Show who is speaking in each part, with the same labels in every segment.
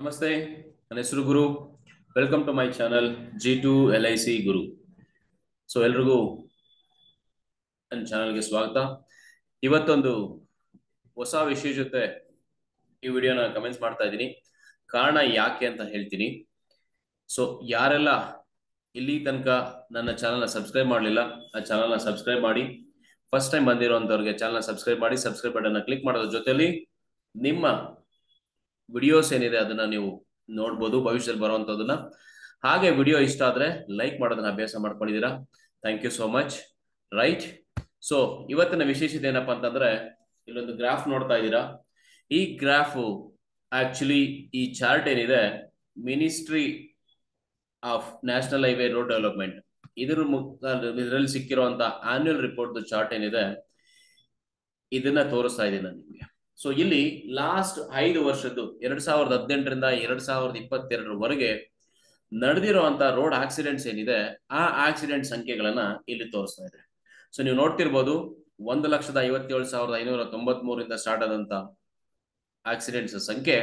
Speaker 1: ನಮಸ್ತೆ ನನ್ನ ಹೆಸರು Guru welcome to my channel G to L I C Guru so ಎಲ್ರಿಗೂ ನನ್ನ ಚಾನಲ್ಗೆ ಸ್ವಾಗತ ಇವತ್ತೊಂದು ಹೊಸ ವಿಷಯ ಜೊತೆ ಈ ವಿಡಿಯೋನ ಕಮೆಂಟ್ಸ್ ಮಾಡ್ತಾ ಇದ್ದೀನಿ ಕಾರಣ ಯಾಕೆ ಅಂತ ಹೇಳ್ತೀನಿ ಸೊ ಯಾರೆಲ್ಲ ಇಲ್ಲಿ ತನಕ ನನ್ನ ಚಾನಲ್ನ ಸಬ್ಸ್ಕ್ರೈಬ್ ಮಾಡಲಿಲ್ಲ ಆ ಚಾನಲ್ನ ಸಬ್ಸ್ಕ್ರೈಬ್ ಮಾಡಿ ಫಸ್ಟ್ ಟೈಮ್ ಬಂದಿರೋಂಥವ್ರಿಗೆ ಚಾನಲ್ನ ಸಬ್ಸ್ಕ್ರೈಬ್ ಮಾಡಿ ಸಬ್ಸ್ಕ್ರೈಬ್ ಬಟನ್ನ ಕ್ಲಿಕ್ ಮಾಡೋದ್ರ ಜೊತೆಲಿ ನಿಮ್ಮ ವಿಡಿಯೋಸ್ ಏನಿದೆ ಅದನ್ನ ನೀವು ನೋಡ್ಬೋದು ಭವಿಷ್ಯದಲ್ಲಿ ಬರುವಂತದನ್ನ ಹಾಗೆ ವಿಡಿಯೋ ಇಷ್ಟ ಆದ್ರೆ ಲೈಕ್ ಮಾಡೋದನ್ನ ಅಭ್ಯಾಸ ಮಾಡ್ಕೊಂಡಿದ್ದೀರಾ thank you so much right so ಇವತ್ತಿನ ವಿಶೇಷತೆ ಏನಪ್ಪಾ ಅಂತಂದ್ರೆ ಇಲ್ಲೊಂದು ಗ್ರಾಫ್ ನೋಡ್ತಾ ಇದ್ದೀರಾ ಈ ಗ್ರಾಫ್ ಆಕ್ಚುಲಿ ಈ ಚಾರ್ಟ್ ಏನಿದೆ ministry of national highway road development ಇದ್ರ ಇದರಲ್ಲಿ ಸಿಕ್ಕಿರುವಂತ ಆನ್ಯುವಲ್ ರಿಪೋರ್ಟ್ ಚಾರ್ಟ್ ಏನಿದೆ ಇದನ್ನ ತೋರಿಸ್ತಾ ಇದ್ದೀನಿ ನಾನು ನಿಮ್ಗೆ ಸೊ ಇಲ್ಲಿ ಲಾಸ್ಟ್ ಐದು ವರ್ಷದ್ದು ಎರಡ್ ಸಾವಿರದ ಹದಿನೆಂಟರಿಂದ ಎರಡ್ ಸಾವಿರದ ಇಪ್ಪತ್ತೆರಡರವರೆಗೆ ನಡೆದಿರುವಂತ ರೋಡ್ ಆಕ್ಸಿಡೆಂಟ್ಸ್ ಏನಿದೆ ಆ ಆಕ್ಸಿಡೆಂಟ್ ಸಂಖ್ಯೆಗಳನ್ನ ಇಲ್ಲಿ ತೋರಿಸ್ತಾ ಇದೆ ಸೊ ನೀವು ನೋಡ್ತಿರ್ಬೋದು ಒಂದು ಲಕ್ಷದ ಐವತ್ತೇಳು ಸಾವಿರದ ಐನೂರ ತೊಂಬತ್ ಮೂರಿಂದ ಸ್ಟಾರ್ಟ್ ಆದಂತ ಆಕ್ಸಿಡೆಂಟ್ಸ್ ಸಂಖ್ಯೆ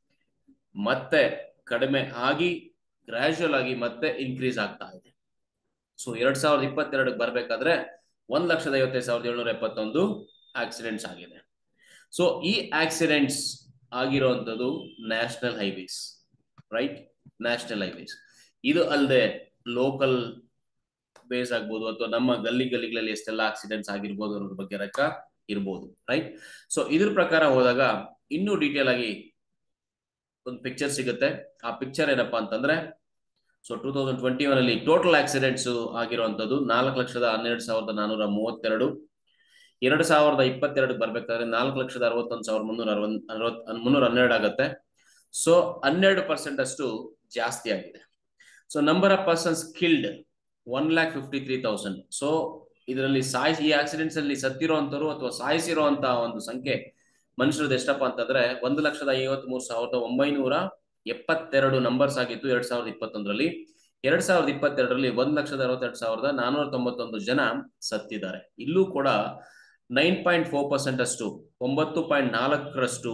Speaker 1: ಮತ್ತೆ ಕಡಿಮೆ ಆಗಿ ಗ್ರಾಜುವಲ್ ಆಗಿ ಮತ್ತೆ ಇನ್ಕ್ರೀಸ್ ಆಗ್ತಾ ಇದೆ ಸೊ ಎರಡ್ ಸಾವಿರದ ಇಪ್ಪತ್ತೆರಡಕ್ಕೆ ಬರ್ಬೇಕಾದ್ರೆ ಒಂದ್ ಲಕ್ಷದ ಐವತ್ತೈದು ಸಾವಿರದ ಏಳ್ನೂರ ಎಪ್ಪತ್ತೊಂದು ಆಕ್ಸಿಡೆಂಟ್ಸ್ ಆಗಿದೆ ಸೊ ಈ ಆಕ್ಸಿಡೆಂಟ್ಸ್ ಆಗಿರುವಂತದ್ದು national highways right national highways ಇದು ಅಲ್ಲದೆ ಲೋಕಲ್ ಬೇಸ್ ಆಗ್ಬೋದು ಅಥವಾ ನಮ್ಮ ಗಲ್ಲಿ ಗಲ್ಲಿಗಳಲ್ಲಿ ಎಷ್ಟೆಲ್ಲ ಆಕ್ಸಿಡೆಂಟ್ಸ್ ಆಗಿರ್ಬೋದು ಅನ್ನೋದ್ರ ಬಗ್ಗೆ ಲೆಕ್ಕ ಇರ್ಬೋದು ರೈಟ್ ಸೊ ಇದ್ರ ಪ್ರಕಾರ ಹೋದಾಗ ಇನ್ನೂ ಡೀಟೇಲ್ ಆಗಿ ಒಂದು ಪಿಕ್ಚರ್ ಸಿಗುತ್ತೆ ಆ ಪಿಕ್ಚರ್ ಏನಪ್ಪಾ ಅಂತಂದ್ರೆ so two thousand twenty one ಅಲ್ಲಿ ಟೋಟಲ್ ಆಕ್ಸಿಡೆಂಟ್ಸ್ ಆಗಿರುವಂತದ್ದು ನಾಲ್ಕು ಲಕ್ಷದ ಹನ್ನೆರಡು ಸಾವಿರದ ನಾನೂರ ಮೂವತ್ತೆರಡು ಎರಡ್ ಸಾವಿರದ ಇಪ್ಪತ್ತೆರಡು ಬರ್ಬೇಕಾದ್ರೆ ನಾಲ್ಕು ಲಕ್ಷದ ಅರವತ್ತೊಂದು ಸಾವಿರದ ಮುನ್ನೂರ ಅರವತ್ ಮುನ್ನೂರ ಹನ್ನೆರಡು ಆಗುತ್ತೆ ಸೊ ಹನ್ನೆರಡು ಪರ್ಸೆಂಟ್ ಅಷ್ಟು ಜಾಸ್ತಿ ಆಗಿದೆ so number of persons killed one lakh fifty three thousand so ಇದರಲ್ಲಿ ಸಾಯಿಸಿ ಈ ಆಕ್ಸಿಡೆಂಟ್ಸ್ ಅಲ್ಲಿ ಸತ್ತಿರುವಂತರು ಅಥವಾ ಸಾಯಿಸಿರುವಂತ ಒಂದು ಸಂಖ್ಯೆ ಮನುಷ್ಯರದ್ದು ಎಷ್ಟಪ್ಪ ಅಂತಂದ್ರೆ ಒಂದು ಲಕ್ಷದ ಐವತ್ ಮೂರು ಸಾವಿರದ ಒಂಬೈನೂರ ಎಪ್ಪತ್ತೆರಡು ನಂಬರ್ಸ್ ಆಗಿತ್ತು ಎರಡ್ ಸಾವಿರದ ಇಪ್ಪತ್ತೊಂದರಲ್ಲಿ ಎರಡ್ ಸಾವಿರದ ಇಪ್ಪತ್ತೆರಡರಲ್ಲಿ ಒಂದ್ ಲಕ್ಷದ ಅರವತ್ತೆರಡು ಸಾವಿರದ ನಾನೂರ ತೊಂಬತ್ತೊಂದು ಜನ ಸತ್ತಿದ್ದಾರೆ ಇಲ್ಲೂ ಕೂಡ ನೈನ್ ಪಾಯಿಂಟ್ ಫೋರ್ ಪರ್ಸೆಂಟ್ ಅಷ್ಟು ಒಂಬತ್ತು ಪಾಯಿಂಟ್ ನಾಲ್ಕರಷ್ಟು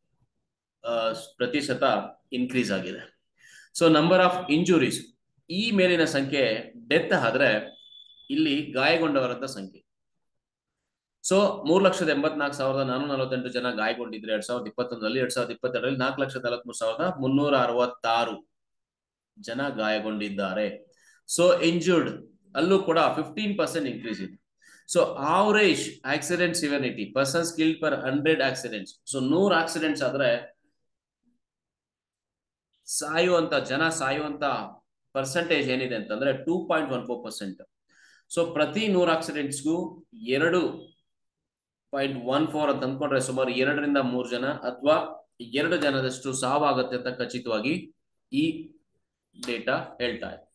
Speaker 1: ಪ್ರತಿಶತ ಇನ್ಕ್ರೀಸ್ ಆಗಿದೆ ಸೊ ನಂಬರ್ ಆಫ್ ಇಂಜುರೀಸ್ ಈ ಮೇಲಿನ ಸಂಖ್ಯೆ ಡೆತ್ ಆದ್ರೆ ಇಲ್ಲಿ ಗಾಯಗೊಂಡವರಂತ ಸಂಖ್ಯೆ ಸೊ ಮೂರ್ ಲಕ್ಷದ ಎಂಬತ್ನಾಲ್ಕು ಸಾವಿರದ ನಾನೂರ ನಲವತ್ತೆಂಟು ಜನ ಗಾಯಗೊಂಡಿದ್ರೆ ಎರಡ್ ಸಾವಿರದ ಇಪ್ಪತ್ತೊಂದರಲ್ಲಿ ಎರಡ್ ಸಾವಿರದ ಇಪ್ಪತ್ತೆರಡರಲ್ಲಿ ನಾಲ್ಕು ಲಕ್ಷದ ನಲವತ್ಮೂರು ಸಾವಿರದ ಮುನ್ನೂರ ಅರವತ್ತಾರು ಜನ ಗಾಯಗೊಂಡಿದ್ದಾರೆ ಸೊ ಇಂಜುರ್ಡ್ ಅಲ್ಲೂ ಕೂಡ ಫಿಫ್ಟೀನ್ ಪರ್ಸೆಂಟ್ ಇನ್ಕ್ರೀಸ್ ಇದೆ so average accident severity persons killed per hundred accidents so ನೂರ್ ಆಕ್ಸಿಡೆಂಟ್ಸ್ ಆದ್ರೆ ಸಾಯುವಂತ ಜನ ಸಾಯುವಂತ ಪರ್ಸೆಂಟೇಜ್ ಏನಿದೆ ಅಂತಂದ್ರೆ two point one four percent so ಪ್ರತಿ ನೂರ್ ಆಕ್ಸಿಡೆಂಟ್ಸ್ಗೂ ಎರಡು ಪಾಯಿಂಟ್ ಒನ್ ಫೋರ್ ಅಂತ ಅಂದ್ಕೊಂಡ್ರೆ ಸುಮಾರು ಎರಡರಿಂದ ಮೂರು ಜನ ಅಥವಾ ಎರಡು ಜನದಷ್ಟು ಸಾವಾಗುತ್ತೆ ಅಂತ ಖಚಿತವಾಗಿ ಈ ಡೇಟಾ ಹೇಳ್ತಾ ಇದೆ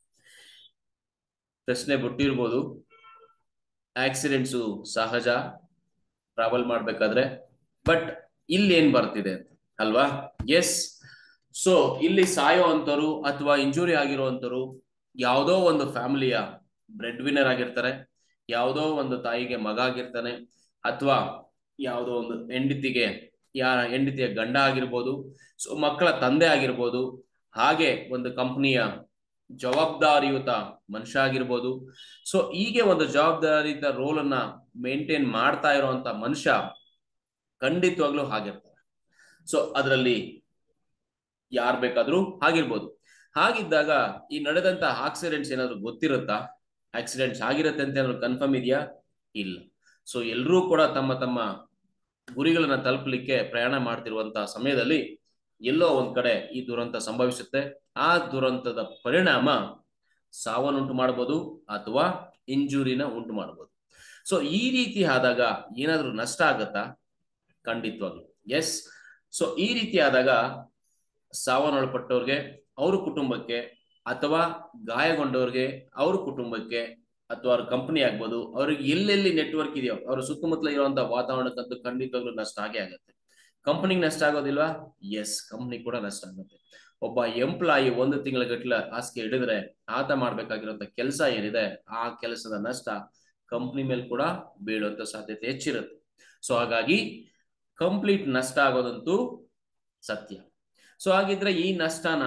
Speaker 1: ಪ್ರಶ್ನೆ ಬಿಟ್ಟಿರ್ಬೋದು ಆಕ್ಸಿಡೆಂಟ್ಸು ಸಹಜ ಟ್ರಾವೆಲ್ ಮಾಡ್ಬೇಕಾದ್ರೆ ಬಟ್ ಇಲ್ಲಿ ಏನ್ ಬರ್ತಿದೆ ಅಲ್ವಾ ಎಸ್ ಸೊ ಇಲ್ಲಿ ಸಾಯೋ ಅಂತರು ಅಥವಾ ಇಂಜುರಿ ಆಗಿರುವಂತರು ಯಾವುದೋ ಒಂದು ಫ್ಯಾಮಿಲಿಯ ಬ್ರೆಡ್ ವಿನ್ನರ್ ಆಗಿರ್ತಾರೆ ಯಾವುದೋ ಒಂದು ತಾಯಿಗೆ ಮಗ ಆಗಿರ್ತಾನೆ ಅಥವಾ ಯಾವುದೋ ಒಂದು ಹೆಂಡತಿಗೆ ಯಾರ ಹೆಂಡತಿಯ ಗಂಡ ಆಗಿರ್ಬೋದು ಸೊ ಮಕ್ಕಳ ತಂದೆ ಆಗಿರ್ಬೋದು ಹಾಗೆ ಒಂದು ಕಂಪನಿಯ ಜವಾಬ್ದಾರಿಯುತ ಮನುಷ್ಯ ಆಗಿರ್ಬೋದು ಸೊ ಹೀಗೆ ಒಂದು ಜವಾಬ್ದಾರಿಯುತ ರೋಲ್ ಅನ್ನ ಮೇಂಟೈನ್ ಮಾಡ್ತಾ ಇರುವಂತ ಮನುಷ್ಯ ಖಂಡಿತವಾಗ್ಲೂ ಹಾಗಿರ್ತಾರೆ ಸೊ ಅದರಲ್ಲಿ ಯಾರ್ ಬೇಕಾದ್ರೂ ಆಗಿರ್ಬೋದು ಹಾಗಿದ್ದಾಗ ಈ ನಡೆದಂತ ಆಕ್ಸಿಡೆಂಟ್ಸ್ ಏನಾದ್ರು ಗೊತ್ತಿರುತ್ತಾ ಆಕ್ಸಿಡೆಂಟ್ಸ್ ಆಗಿರುತ್ತೆ ಅಂತ ಏನಾದ್ರು ಕನ್ಫರ್ಮ್ ಇದೆಯಾ ಇಲ್ಲ ಸೊ ಎಲ್ಲರೂ ಕೂಡ ತಮ್ಮ ತಮ್ಮ ಗುರಿಗಳನ್ನ ತಲುಪಲಿಕ್ಕೆ ಪ್ರಯಾಣ ಮಾಡ್ತಿರುವಂತಹ ಸಮಯದಲ್ಲಿ ಎಲ್ಲೋ ಒಂದ್ ಕಡೆ ಈ ದುರಂತ ಸಂಭವಿಸುತ್ತೆ ಆ ದುರಂತದ ಪರಿಣಾಮ ಸಾವನ್ನುಂಟು ಮಾಡಬಹುದು ಅಥವಾ ಇಂಜುರಿನ ಉಂಟು ಮಾಡಬಹುದು ಸೊ ಈ ರೀತಿ ಆದಾಗ ಏನಾದ್ರೂ ನಷ್ಟ ಆಗತ್ತಾ ಖಂಡಿತವಾಗ್ಲು ಎಸ್ ಸೊ ಈ ರೀತಿ ಆದಾಗ ಸಾವನ್ನೊಳಪಟ್ಟವ್ರಿಗೆ ಅವ್ರ ಕುಟುಂಬಕ್ಕೆ ಅಥವಾ ಗಾಯಗೊಂಡವ್ರಿಗೆ ಅವ್ರ ಕುಟುಂಬಕ್ಕೆ ಅಥವಾ ಅವ್ರ ಕಂಪನಿ ಆಗ್ಬೋದು ಅವ್ರಿಗೆ ಎಲ್ಲೆಲ್ಲಿ ನೆಟ್ವರ್ಕ್ ಇದೆಯೋ ಅವ್ರ ಸುತ್ತಮುತ್ತಲ ಇರುವಂತ ವಾತಾವರಣಕ್ಕಂತೂ ಖಂಡಿತವಾಗ್ಲೂ ನಷ್ಟ ಆಗೇ ಆಗುತ್ತೆ ಕಂಪನಿಗೆ ನಷ್ಟ ಆಗೋದಿಲ್ವಾ ಎಸ್ ಕಂಪನಿ ಕೂಡ ನಷ್ಟ ಆಗುತ್ತೆ ಒಬ್ಬ ಎಂಪ್ಲಾಯಿ ಒಂದು ತಿಂಗಳ ಗಟ್ಟಲ ಹಾಸಿಗೆ ಹಿಡಿದ್ರೆ ಆತ ಮಾಡ್ಬೇಕಾಗಿರುವಂತ ಕೆಲಸ ಏನಿದೆ ಆ ಕೆಲಸದ ನಷ್ಟ ಕಂಪನಿ ಮೇಲೆ ಕೂಡ ಬೀಳುವಂತ ಸಾಧ್ಯತೆ ಹೆಚ್ಚಿರುತ್ತೆ ಸೊ ಹಾಗಾಗಿ ಕಂಪ್ಲೀಟ್ ನಷ್ಟ ಆಗೋದಂತೂ ಸತ್ಯ ಸೊ ಹಾಗಿದ್ರೆ ಈ ನಷ್ಟನ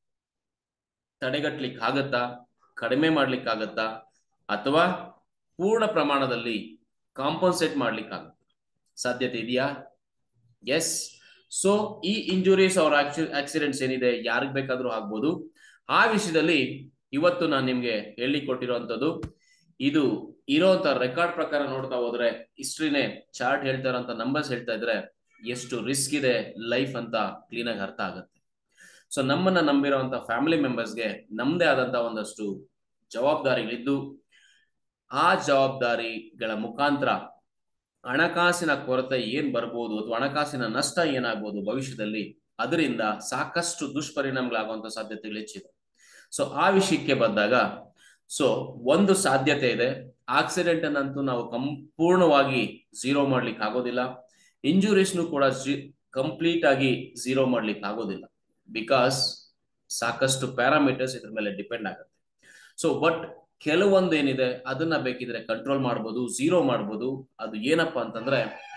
Speaker 1: ತಡೆಗಟ್ಲಿಕ್ಕೆ ಆಗತ್ತಾ ಕಡಿಮೆ ಮಾಡ್ಲಿಕ್ಕೆ ಆಗತ್ತಾ ಅಥವಾ ಪೂರ್ಣ ಪ್ರಮಾಣದಲ್ಲಿ ಕಾಂಪನ್ಸೇಟ್ ಮಾಡ್ಲಿಕ್ಕೆ ಆಗತ್ತಾ ಸಾಧ್ಯತೆ ಇದೆಯಾ ಎಸ್ ಸೊ ಈ ಇಂಜುರೀಸ್ ಅವ್ರ ಆಕ್ಸಿಡೆಂಟ್ಸ್ ಏನಿದೆ ಯಾರಿಗ್ ಬೇಕಾದ್ರೂ ಆಗ್ಬೋದು ಆ ವಿಷಯದಲ್ಲಿ ಇವತ್ತು ನಾನು ನಿಮ್ಗೆ ಹೇಳಿ ಕೊಟ್ಟಿರುವಂತದ್ದು ಇದು ಇರೋಂತ ರೆಕಾರ್ಡ್ ಪ್ರಕಾರ ನೋಡ್ತಾ ಹೋದ್ರೆ ಹಿಸ್ಟ್ರಿನೇ ಚಾರ್ಟ್ ಹೇಳ್ತಾ ಇರೋಂತ ನಂಬರ್ಸ್ ಹೇಳ್ತಾ ಇದ್ರೆ ಎಷ್ಟು ರಿಸ್ಕ್ ಇದೆ ಲೈಫ್ ಅಂತ ಕ್ಲೀನ್ ಆಗಿ ಅರ್ಥ ಆಗುತ್ತೆ ಸೊ ನಮ್ಮನ್ನ ನಂಬಿರುವಂತ ಫ್ಯಾಮಿಲಿ ಮೆಂಬರ್ಸ್ಗೆ ನಮ್ದೇ ಆದಂತ ಒಂದಷ್ಟು ಜವಾಬ್ದಾರಿಗಳಿದ್ದು ಆ ಜವಾಬ್ದಾರಿಗಳ ಮುಖಾಂತರ ಹಣಕಾಸಿನ ಕೊರತೆ ಏನ್ ಬರ್ಬೋದು ಅಥವಾ ಹಣಕಾಸಿನ ನಷ್ಟ ಏನಾಗ್ಬೋದು ಭವಿಷ್ಯದಲ್ಲಿ ಅದರಿಂದ ಸಾಕಷ್ಟು ದುಷ್ಪರಿಣಾಮಗಳಾಗುವಂತ ಸಾಧ್ಯತೆಗಳು ಹೆಚ್ಚಿದೆ ಸೊ ಆ ವಿಷಯಕ್ಕೆ ಬಂದಾಗ ಸೊ ಒಂದು ಸಾಧ್ಯತೆ ಇದೆ ಆಕ್ಸಿಡೆಂಟ್ ಅನ್ನಂತೂ ನಾವು ಸಂಪೂರ್ಣವಾಗಿ ಝೀರೋ ಮಾಡ್ಲಿಕ್ಕೆ ಆಗೋದಿಲ್ಲ ಇಂಜುರೀಸ್ನು ಕೂಡ ಕಂಪ್ಲೀಟ್ ಆಗಿ ಝೀರೋ ಮಾಡ್ಲಿಕ್ಕೆ ಆಗೋದಿಲ್ಲ ಬಿಕಾಸ್ ಸಾಕಷ್ಟು ಪ್ಯಾರಾಮೀಟರ್ಸ್ ಇದ್ರ ಮೇಲೆ ಡಿಪೆಂಡ್ ಆಗುತ್ತೆ ಸೊ ಬಟ್ ಕೆಲವೊಂದು ಏನಿದೆ ಅದನ್ನ ಬೇಕಿದ್ರೆ ಕಂಟ್ರೋಲ್ ಮಾಡ್ಬೋದು ಝೀರೋ ಮಾಡ್ಬೋದು ಅದು ಏನಪ್ಪಾ ಅಂತಂದ್ರೆ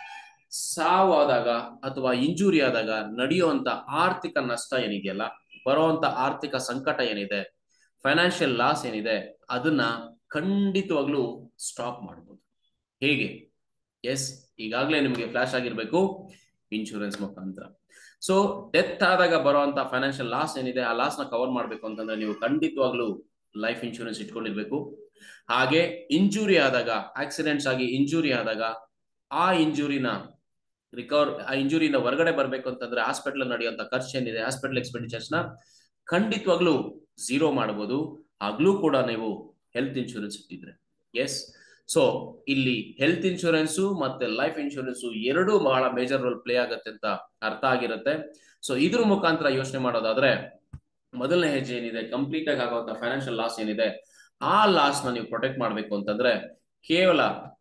Speaker 1: ಸಾವಾದಾಗ ಅಥವಾ ಇಂಜುರಿ ಆದಾಗ ನಡೆಯುವಂತ ಆರ್ಥಿಕ ನಷ್ಟ ಏನಿದೆಯಲ್ಲ ಬರುವಂತ ಆರ್ಥಿಕ ಸಂಕಟ ಏನಿದೆ ಫೈನಾನ್ಷಿಯಲ್ ಲಾಸ್ ಏನಿದೆ ಅದನ್ನ ಖಂಡಿತವಾಗ್ಲೂ ಸ್ಟಾಪ್ ಮಾಡ್ಬೋದು ಹೇಗೆ ಎಸ್ ಈಗಾಗಲೇ ನಿಮಗೆ ಫ್ಲಾಶ್ ಆಗಿರ್ಬೇಕು ಇನ್ಶೂರೆನ್ಸ್ ಮುಖಾಂತರ ಸೊ ಡೆತ್ ಆದಾಗ ಬರುವಂತ ಫೈನಾನ್ಷಿಯಲ್ ಲಾಸ್ ಏನಿದೆ ಆ ಲಾಸ್ ನ ಕವರ್ ಮಾಡ್ಬೇಕು ಅಂತಂದ್ರೆ ನೀವು ಖಂಡಿತವಾಗ್ಲೂ ಲೈಫ್ ಇನ್ಶೂರೆನ್ಸ್ ಇಟ್ಕೊಂಡಿರ್ಬೇಕು ಹಾಗೆ ಇಂಜುರಿ ಆದಾಗ ಆಕ್ಸಿಡೆಂಟ್ಸ್ ಆಗಿ ಇಂಜುರಿ ಆದಾಗ ಆ ಇಂಜುರಿನ ರಿಕವರ್ ಆ ಇಂಜುರಿಯಿಂದ ಹೊರಗಡೆ ಬರ್ಬೇಕು ಅಂತಂದ್ರೆ ಹಾಸ್ಪಿಟಲ್ ನಡೆಯುವಂತ ಖರ್ಚು ಏನಿದೆ ಹಾಸ್ಪಿಟಲ್ ಎಕ್ಸ್ಪೆಂಡಿಚರ್ಸ್ ನ ಖಂಡಿತವಾಗ್ಲೂ ಝೀರೋ ಮಾಡಬಹುದು ಆಗ್ಲೂ ಕೂಡ ನೀವು ಹೆಲ್ತ್ ಇನ್ಶೂರೆನ್ಸ್ ಇಟ್ಟಿದ್ರೆ ಎಸ್ ಸೊ ಇಲ್ಲಿ ಹೆಲ್ತ್ ಇನ್ಶೂರೆನ್ಸ್ ಮತ್ತೆ ಲೈಫ್ ಇನ್ಶೂರೆನ್ಸ್ ಎರಡೂ ಬಹಳ ಮೇಜರ್ ರೋಲ್ ಪ್ಲೇ ಆಗುತ್ತೆ ಅಂತ ಅರ್ಥ ಆಗಿರುತ್ತೆ ಸೊ ಇದ್ರ ಮುಖಾಂತರ ಯೋಚನೆ ಮಾಡೋದಾದ್ರೆ ಮೊದಲನೇ ಹೆಜ್ಜೆ ಏನಿದೆ ಕಂಪ್ಲೀಟ್ ಆಗಿ ಆಗುವಂತ ಫೈನಾನ್ಷಿಯಲ್ ಲಾಸ್ ಏನಿದೆ ಆ ಲಾಸ್ ನ ನೀವು ಪ್ರೊಟೆಕ್ಟ್ ಮಾಡ್ಬೇಕು ಅಂತಂದ್ರೆ ಕೇವಲ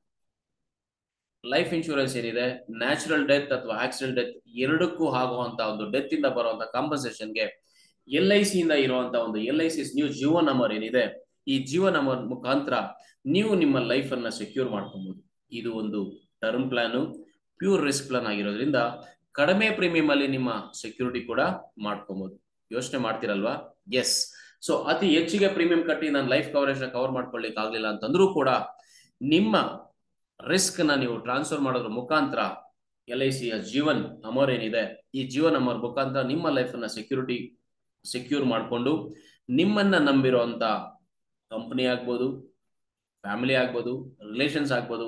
Speaker 1: ಲೈಫ್ ಇನ್ಶೂರೆನ್ಸ್ ಏನಿದೆ ನ್ಯಾಚುರಲ್ ಡೆತ್ ಅಥವಾ ಆಕ್ಸಿಡೆಂಟ್ ಡೆತ್ ಎರಡಕ್ಕೂ ಆಗುವಂತ ಒಂದು ಡೆತ್ ಇಂದ ಬರುವಂತ ಕಾಂಪನ್ಸೇಷನ್ಗೆ ಎಲ್ ಐ ಸಿ ಇಂದ ಇರುವಂತ ಒಂದು ಎಲ್ ಐ ಸಿ ನ್ಯೂ ಜೀವ ನಂಬರ್ ಏನಿದೆ ಈ ಜೀವ ನಂಬರ್ ಮುಖಾಂತರ ನೀವು ನಿಮ್ಮ ಲೈಫ್ ಅನ್ನ ಸೆಕ್ಯೂರ್ ಮಾಡ್ಕೊಬಹುದು ಇದು ಒಂದು term plan pure risk plan ಆಗಿರೋದ್ರಿಂದ ಕಡಿಮೆ ಪ್ರೀಮಿಯಂ ಅಲ್ಲಿ ನಿಮ್ಮ ಸೆಕ್ಯೂರಿಟಿ ಕೂಡ ಮಾಡ್ಕೊಬಹುದು ಯೋಚನೆ ಮಾಡ್ತಿರಲ್ವಾ ಎಸ್ ಸೊ ಅತಿ ಹೆಚ್ಚಿಗೆ ಪ್ರೀಮಿಯಂ ಕಟ್ಟಿ ನಾನು ಲೈಫ್ ಕವರೇಜ್ ನ ಕವರ್ ಮಾಡ್ಕೊಳ್ಳಿಕ್ ಆಗ್ಲಿಲ್ಲ ಅಂತಂದ್ರೂ ಕೂಡ ನಿಮ್ಮ ರಿಸ್ಕ್ ನ ನೀವು ಟ್ರಾನ್ಸ್ಫರ್ ಮಾಡೋದ್ರ ಮುಖಾಂತರ ಎಲ್ ಐ ಸಿಯ ಜೀವನ್ ಅಮರ್ ಏನಿದೆ ಈ ಜೀವನ್ ಅಮರ್ ಮುಖಾಂತರ ನಿಮ್ಮ ಲೈಫ್ ಅನ್ನ ಸೆಕ್ಯೂರಿಟಿ ಸೆಕ್ಯೂರ್ ಮಾಡಿಕೊಂಡು ನಿಮ್ಮನ್ನ ನಂಬಿರುವಂತ ಕಂಪನಿ ಆಗ್ಬೋದು ಫ್ಯಾಮಿಲಿ ಆಗ್ಬೋದು ರಿಲೇಷನ್ಸ್ ಆಗ್ಬೋದು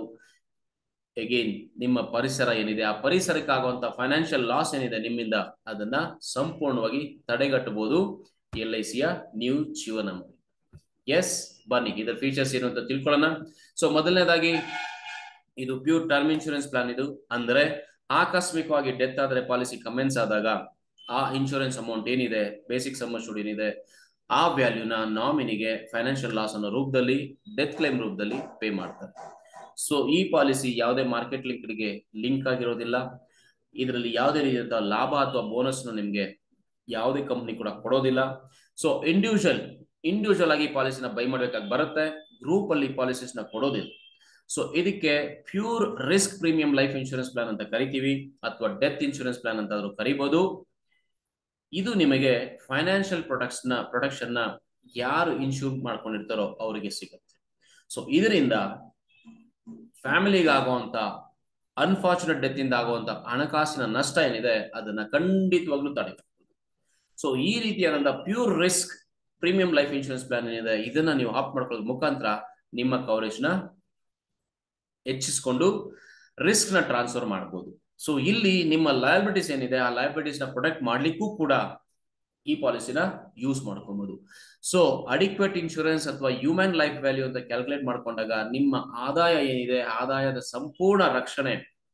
Speaker 1: ಎಗೇನ್ ನಿಮ್ಮ ಪರಿಸರ ಏನಿದೆ ಆ ಪರಿಸರಕ್ಕೆ ಆಗುವಂತ ಫೈನಾನ್ಷಿಯಲ್ ಲಾಸ್ ಏನಿದೆ ನಿಮ್ಮಿಂದ ಅದನ್ನ ಸಂಪೂರ್ಣವಾಗಿ ತಡೆಗಟ್ಟಬಹುದು ಎಲ್ ಐ ಸಿಯ ನ್ಯೂ ಜೀವನ ಎಸ್ ಬನ್ನಿ ಇದರ ಫೀಚರ್ಸ್ ಏನು ಅಂತ ತಿಳ್ಕೊಳ್ಳೋಣ ಸೊ ಮೊದಲನೇದಾಗಿ ಇದು ಪ್ಯೂರ್ ಟರ್ಮ್ ಇನ್ಶೂರೆನ್ಸ್ ಪ್ಲಾನ್ ಇದು ಅಂದ್ರೆ ಆಕಸ್ಮಿಕವಾಗಿ ಡೆತ್ ಆದ್ರೆ ಪಾಲಿಸಿ ಕಮೆನ್ಸ್ ಆದಾಗ ಆ ಇನ್ಶೂರೆನ್ಸ್ ಅಮೌಂಟ್ ಏನಿದೆ ಬೇಸಿಕ್ ಸಮ್ಮರ್ಶೂಡ್ ಏನಿದೆ ಆ ವ್ಯಾಲ್ಯೂನ ನಾಮಿನಿಗೆ ಫೈನಾನ್ಷಿಯಲ್ ಲಾಸ್ ಅನ್ನೋ ರೂಪದಲ್ಲಿ ಡೆತ್ ಕ್ಲೈಮ್ ರೂಪದಲ್ಲಿ ಪೇ ಮಾಡ್ತಾರೆ ಸೊ ಈ ಪಾಲಿಸಿ ಯಾವುದೇ ಮಾರ್ಕೆಟ್ ಲಿಂಕ್ಗೆ ಲಿಂಕ್ ಆಗಿರೋದಿಲ್ಲ ಇದರಲ್ಲಿ ಯಾವುದೇ ರೀತಿಯಾದ ಲಾಭ ಅಥವಾ ಬೋನಸ್ ನಿಮ್ಗೆ ಯಾವುದೇ ಕಂಪ್ನಿ ಕೂಡ ಕೊಡೋದಿಲ್ಲ ಸೊ ಇಂಡಿವಿಜುವಲ್ ಇಂಡಿವಿಜುವಲ್ ಆಗಿ ಪಾಲಿಸಿನ ಬೈ ಮಾಡ್ಬೇಕಾಗಿ ಬರುತ್ತೆ ಗ್ರೂಪ್ ಅಲ್ಲಿ ಪಾಲಿಸೀಸ್ ನ ಕೊಡೋದಿಲ್ಲ ಸೊ ಇದಕ್ಕೆ pure risk premium life insurance plan ಅಂತ ಕರಿತೀವಿ ಅಥವಾ ಡೆತ್ ಇನ್ಶೂರೆನ್ಸ್ ಪ್ಲಾನ್ ಅಂತ ಆದ್ರೂ ಕರಿಬಹುದು ಇದು ನಿಮಗೆ ಫೈನಾನ್ಷಿಯಲ್ ಪ್ರೊಟೆಕ್ಟ್ಸ್ ನ ಪ್ರೊಟೆಕ್ಷನ್ ನ ಯಾರು ಇನ್ಶೂರ್ ಮಾಡ್ಕೊಂಡಿರ್ತಾರೋ ಅವರಿಗೆ ಸಿಗುತ್ತೆ ಸೊ ಇದರಿಂದ ಫ್ಯಾಮಿಲಿಗೆ ಆಗುವಂತ ಅನ್ಫಾರ್ಚುನೇಟ್ ಡೆತ್ ಇಂದ ಆಗುವಂತ ಹಣಕಾಸಿನ ನಷ್ಟ ಏನಿದೆ ಅದನ್ನ ಖಂಡಿತವಾಗ್ಲೂ ತಡೆಯಬಹುದು ಸೊ ಈ ರೀತಿಯಾದಂತ pure risk premium life insurance plan ಏನಿದೆ ಇದನ್ನ ನೀವು ಆಪ್ ಮಾಡ್ಕೊಳ್ಳೋದ್ ಮುಖಾಂತರ ನಿಮ್ಮ ಕವರೇಜ್ ನ ಹೆಚ್ಚಿಸ್ಕೊಂಡು ರಿಸ್ಕ್ ನ ಟ್ರಾನ್ಸ್ಫರ್ ಮಾಡಬಹುದು ಸೊ ಇಲ್ಲಿ ನಿಮ್ಮ ಲಯಬಿಲಿಟೀಸ್ ಏನಿದೆ ಆ ಲಯಬಿಲಿಟೀಸ್ ನ ಪ್ರೊಟೆಕ್ಟ್ ಮಾಡ್ಲಿಕ್ಕೂ ಕೂಡ ಈ ಪಾಲಿಸಿನ ಯೂಸ್ ಮಾಡ್ಕೊಬಹುದು ಸೊ ಅಡಿಕ್ವೇಟ್ ಇನ್ಶೂರೆನ್ಸ್ ಅಥವಾ ಹ್ಯೂಮನ್ ಲೈಫ್ ವ್ಯಾಲ್ಯೂ ಅಂತ ಕ್ಯಾಲ್ಕುಲೇಟ್ ಮಾಡ್ಕೊಂಡಾಗ ನಿಮ್ಮ ಆದಾಯ ಏನಿದೆ ಆದಾಯದ ಸಂಪೂರ್ಣ ರಕ್ಷಣೆ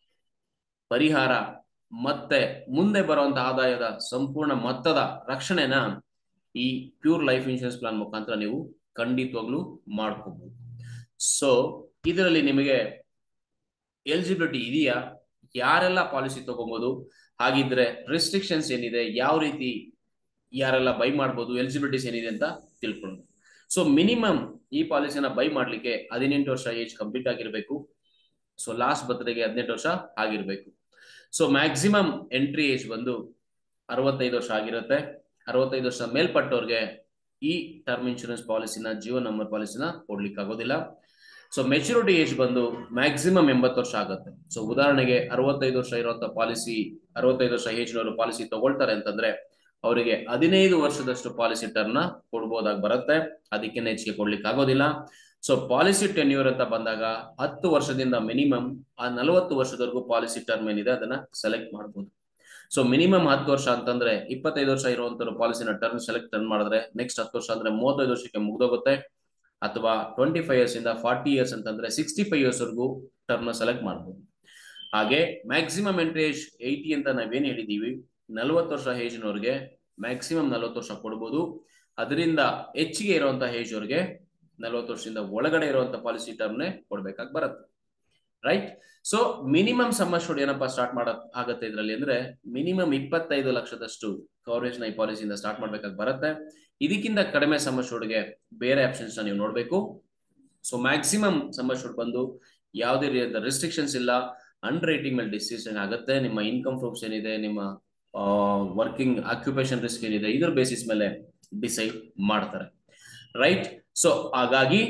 Speaker 1: ಪರಿಹಾರ ಮತ್ತೆ ಮುಂದೆ ಬರುವಂತ ಆದಾಯದ ಸಂಪೂರ್ಣ ಮೊತ್ತದ ರಕ್ಷಣೆನ ಈ ಪ್ಯೂರ್ ಲೈಫ್ ಇನ್ಶೂರೆನ್ಸ್ ಪ್ಲಾನ್ ಮುಖಾಂತರ ನೀವು ಖಂಡಿತವಾಗ್ಲೂ ಮಾಡ್ಕೋಬಹುದು ಸೊ ಇದರಲ್ಲಿ ನಿಮಗೆ ಎಲಿಜಿಬಿಲಿಟಿ ಇದೆಯಾ ಯಾರೆಲ್ಲ ಪಾಲಿಸಿ ತಗೋಬಹುದು ಹಾಗಿದ್ರೆ ರೆಸ್ಟ್ರಿಕ್ಷನ್ಸ್ ಏನಿದೆ ಯಾವ ರೀತಿ ಯಾರೆಲ್ಲ ಬೈ ಮಾಡ್ಬೋದು ಎಲಿಜಿಬಿಲಿಟೀಸ್ ಏನಿದೆ ಅಂತ ತಿಳ್ಕೊಳ್ಳೋಣ ಸೊ ಮಿನಿಮಮ್ ಈ ಪಾಲಿಸಿನ ಬೈ ಮಾಡ್ಲಿಕ್ಕೆ ಹದಿನೆಂಟು ವರ್ಷ ಏಜ್ ಕಂಪ್ಲೀಟ್ ಆಗಿರ್ಬೇಕು ಸೊ ಲಾಸ್ಟ್ ಬರ್ತ್ಡೇಗೆ ಹದಿನೆಂಟು ವರ್ಷ ಆಗಿರ್ಬೇಕು ಸೊ ಮ್ಯಾಕ್ಸಿಮಮ್ ಎಂಟ್ರಿ ಏಜ್ ಬಂದು ಅರವತ್ತೈದು ವರ್ಷ ಆಗಿರುತ್ತೆ ಅರವತ್ತೈದು ವರ್ಷ ಮೇಲ್ಪಟ್ಟವ್ರಿಗೆ ಈ ಟರ್ಮ್ ಇನ್ಶೂರೆನ್ಸ್ ಪಾಲಿಸಿನ ಜೀವ ನಂಬರ್ ಪಾಲಿಸಿನ ಕೊಡ್ಲಿಕ್ಕೆ ಆಗೋದಿಲ್ಲ ಸೊ ಮೆಚುರಿಟಿ ಏಜ್ ಬಂದು ಮ್ಯಾಕ್ಸಿಮಮ್ ಎಂಬತ್ತು ವರ್ಷ ಆಗುತ್ತೆ ಸೊ ಉದಾಹರಣೆಗೆ ಅರವತ್ತೈದು ವರ್ಷ ಇರುವಂತ ಪಾಲಿಸಿ ಅರವತ್ತೈದು ವರ್ಷ ಏಜ್ನವರು ಪಾಲಿಸಿ ತಗೊಳ್ತಾರೆ ಅಂತಂದ್ರೆ ಅವರಿಗೆ ಹದಿನೈದು ವರ್ಷದಷ್ಟು ಪಾಲಿಸಿ ಟರ್ಮ್ ನ ಕೊಡ್ಬೋದಾಗಿ ಬರುತ್ತೆ ಅದಕ್ಕೆ ಹೆಚ್ಚಿಗೆ ಕೊಡ್ಲಿಕ್ಕೆ ಆಗೋದಿಲ್ಲ ಸೊ ಪಾಲಿಸಿ ಟೆನ್ಯೂರ್ ಅಂತ ಬಂದಾಗ ಹತ್ತು ವರ್ಷದಿಂದ ಮಿನಿಮಮ್ ಆ ನಲವತ್ತು ವರ್ಷದವರೆಗೂ ಪಾಲಿಸಿ ಟರ್ಮ್ ಏನಿದೆ ಅದನ್ನ ಸೆಲೆಕ್ಟ್ ಮಾಡಬಹುದು ಸೊ ಮಿನಿಮಮ್ ಹತ್ತು ವರ್ಷ ಅಂತಂದ್ರೆ ಇಪ್ಪತ್ತೈದು ವರ್ಷ ಇರುವಂತವ್ರು ಪಾಲಿಸಿನ ಟರ್ಮ್ ಸೆಲೆಕ್ಟ್ ಟರ್ನ್ ಮಾಡಿದ್ರೆ ನೆಕ್ಸ್ಟ್ ಹತ್ತು ವರ್ಷ ಅಂದ್ರೆ ಮೂವತ್ತೈದು ವರ್ಷಕ್ಕೆ ಮುಗ್ದೋಗುತ್ತೆ ಅಥವಾ ಟ್ವೆಂಟಿ ಫೈವ್ ಇಯರ್ಸ್ ಇಂದ ಫಾರ್ಟಿ ಇಯರ್ಸ್ ಅಂತಂದ್ರೆ ಸಿಕ್ಸ್ಟಿ ಫೈವ್ ಇಯರ್ಸ್ ವರೆಗೂ ಟರ್ಮ್ ನ ಸೆಲೆಕ್ಟ್ ಮಾಡಬಹುದು ಹಾಗೆ ಮ್ಯಾಕ್ಸಿಮಮ್ ಎಂಟ್ರಿ ಏಜ್ ಏಯ್ಟಿ ಅಂತ ನಾವೇನ್ ಹೇಳಿದೀವಿ ನಲವತ್ತು ವರ್ಷ ಏಜ್ನವ್ರಿಗೆ ಮ್ಯಾಕ್ಸಿಮಮ್ ನಲವತ್ತು ವರ್ಷ ಕೊಡ್ಬೋದು ಅದರಿಂದ ಹೆಚ್ಚಿಗೆ ಇರುವಂತಹ ಏಜ್ ಅವ್ರಿಗೆ ನಲವತ್ತು ವರ್ಷದಿಂದ ಒಳಗಡೆ ಇರುವಂತ ಪಾಲಿಸಿ ಟರ್ಮ್ನೇ ಕೊಡ್ಬೇಕಾಗಿ ಬರುತ್ತೆ ರೈಟ್ ಸೊ ಮಿನಿಮಮ್ ಸಮ್ಮಶ್ಯೂಡ್ ಏನಪ್ಪಾ ಸ್ಟಾರ್ಟ್ ಮಾಡ ಆಗತ್ತೆ ಇದರಲ್ಲಿ ಅಂದ್ರೆ ಮಿನಿಮಮ್ ಇಪ್ಪತ್ತೈದು ಲಕ್ಷದಷ್ಟು ಕವರೇಜ್ ನ ಈ ಪಾಲಿಸಿಯಿಂದ ಸ್ಟಾರ್ಟ್ ಮಾಡ್ಬೇಕಾಗಿ ಬರುತ್ತೆ ಇದಕ್ಕಿಂತ ಕಡಿಮೆ ಸಮ್ಮಶ್ಯೂಡ್ಗೆ ಬೇರೆ ಆಪ್ಷನ್ಸ್ ನೀವು ನೋಡ್ಬೇಕು ಸೊ ಮ್ಯಾಕ್ಸಿಮಮ್ ಸಮ್ಮಶ್ಯೂಡ್ ಬಂದು ಯಾವುದೇ ರೀತಿಯ ರೆಸ್ಟ್ರಿಕ್ಷನ್ಸ್ ಇಲ್ಲ ಅಂಡರ್ ರೇಟಿಂಗ್ ಮೇಲೆ ಡಿಸಿಷನ್ ಆಗುತ್ತೆ ನಿಮ್ಮ ಇನ್ಕಮ್ ಪ್ರೂಫ್ಸ್ ಏನಿದೆ ನಿಮ್ಮ ವರ್ಕಿಂಗ್ ಆಕ್ಯುಪೇಷನ್ ರಿಸ್ಕ್ ಏನಿದೆ ಇದ್ರ ಬೇಸಿಸ್ ಮೇಲೆ ಡಿಸೈಡ್ ಮಾಡ್ತಾರೆ ರೈಟ್ ಸೊ ಹಾಗಾಗಿ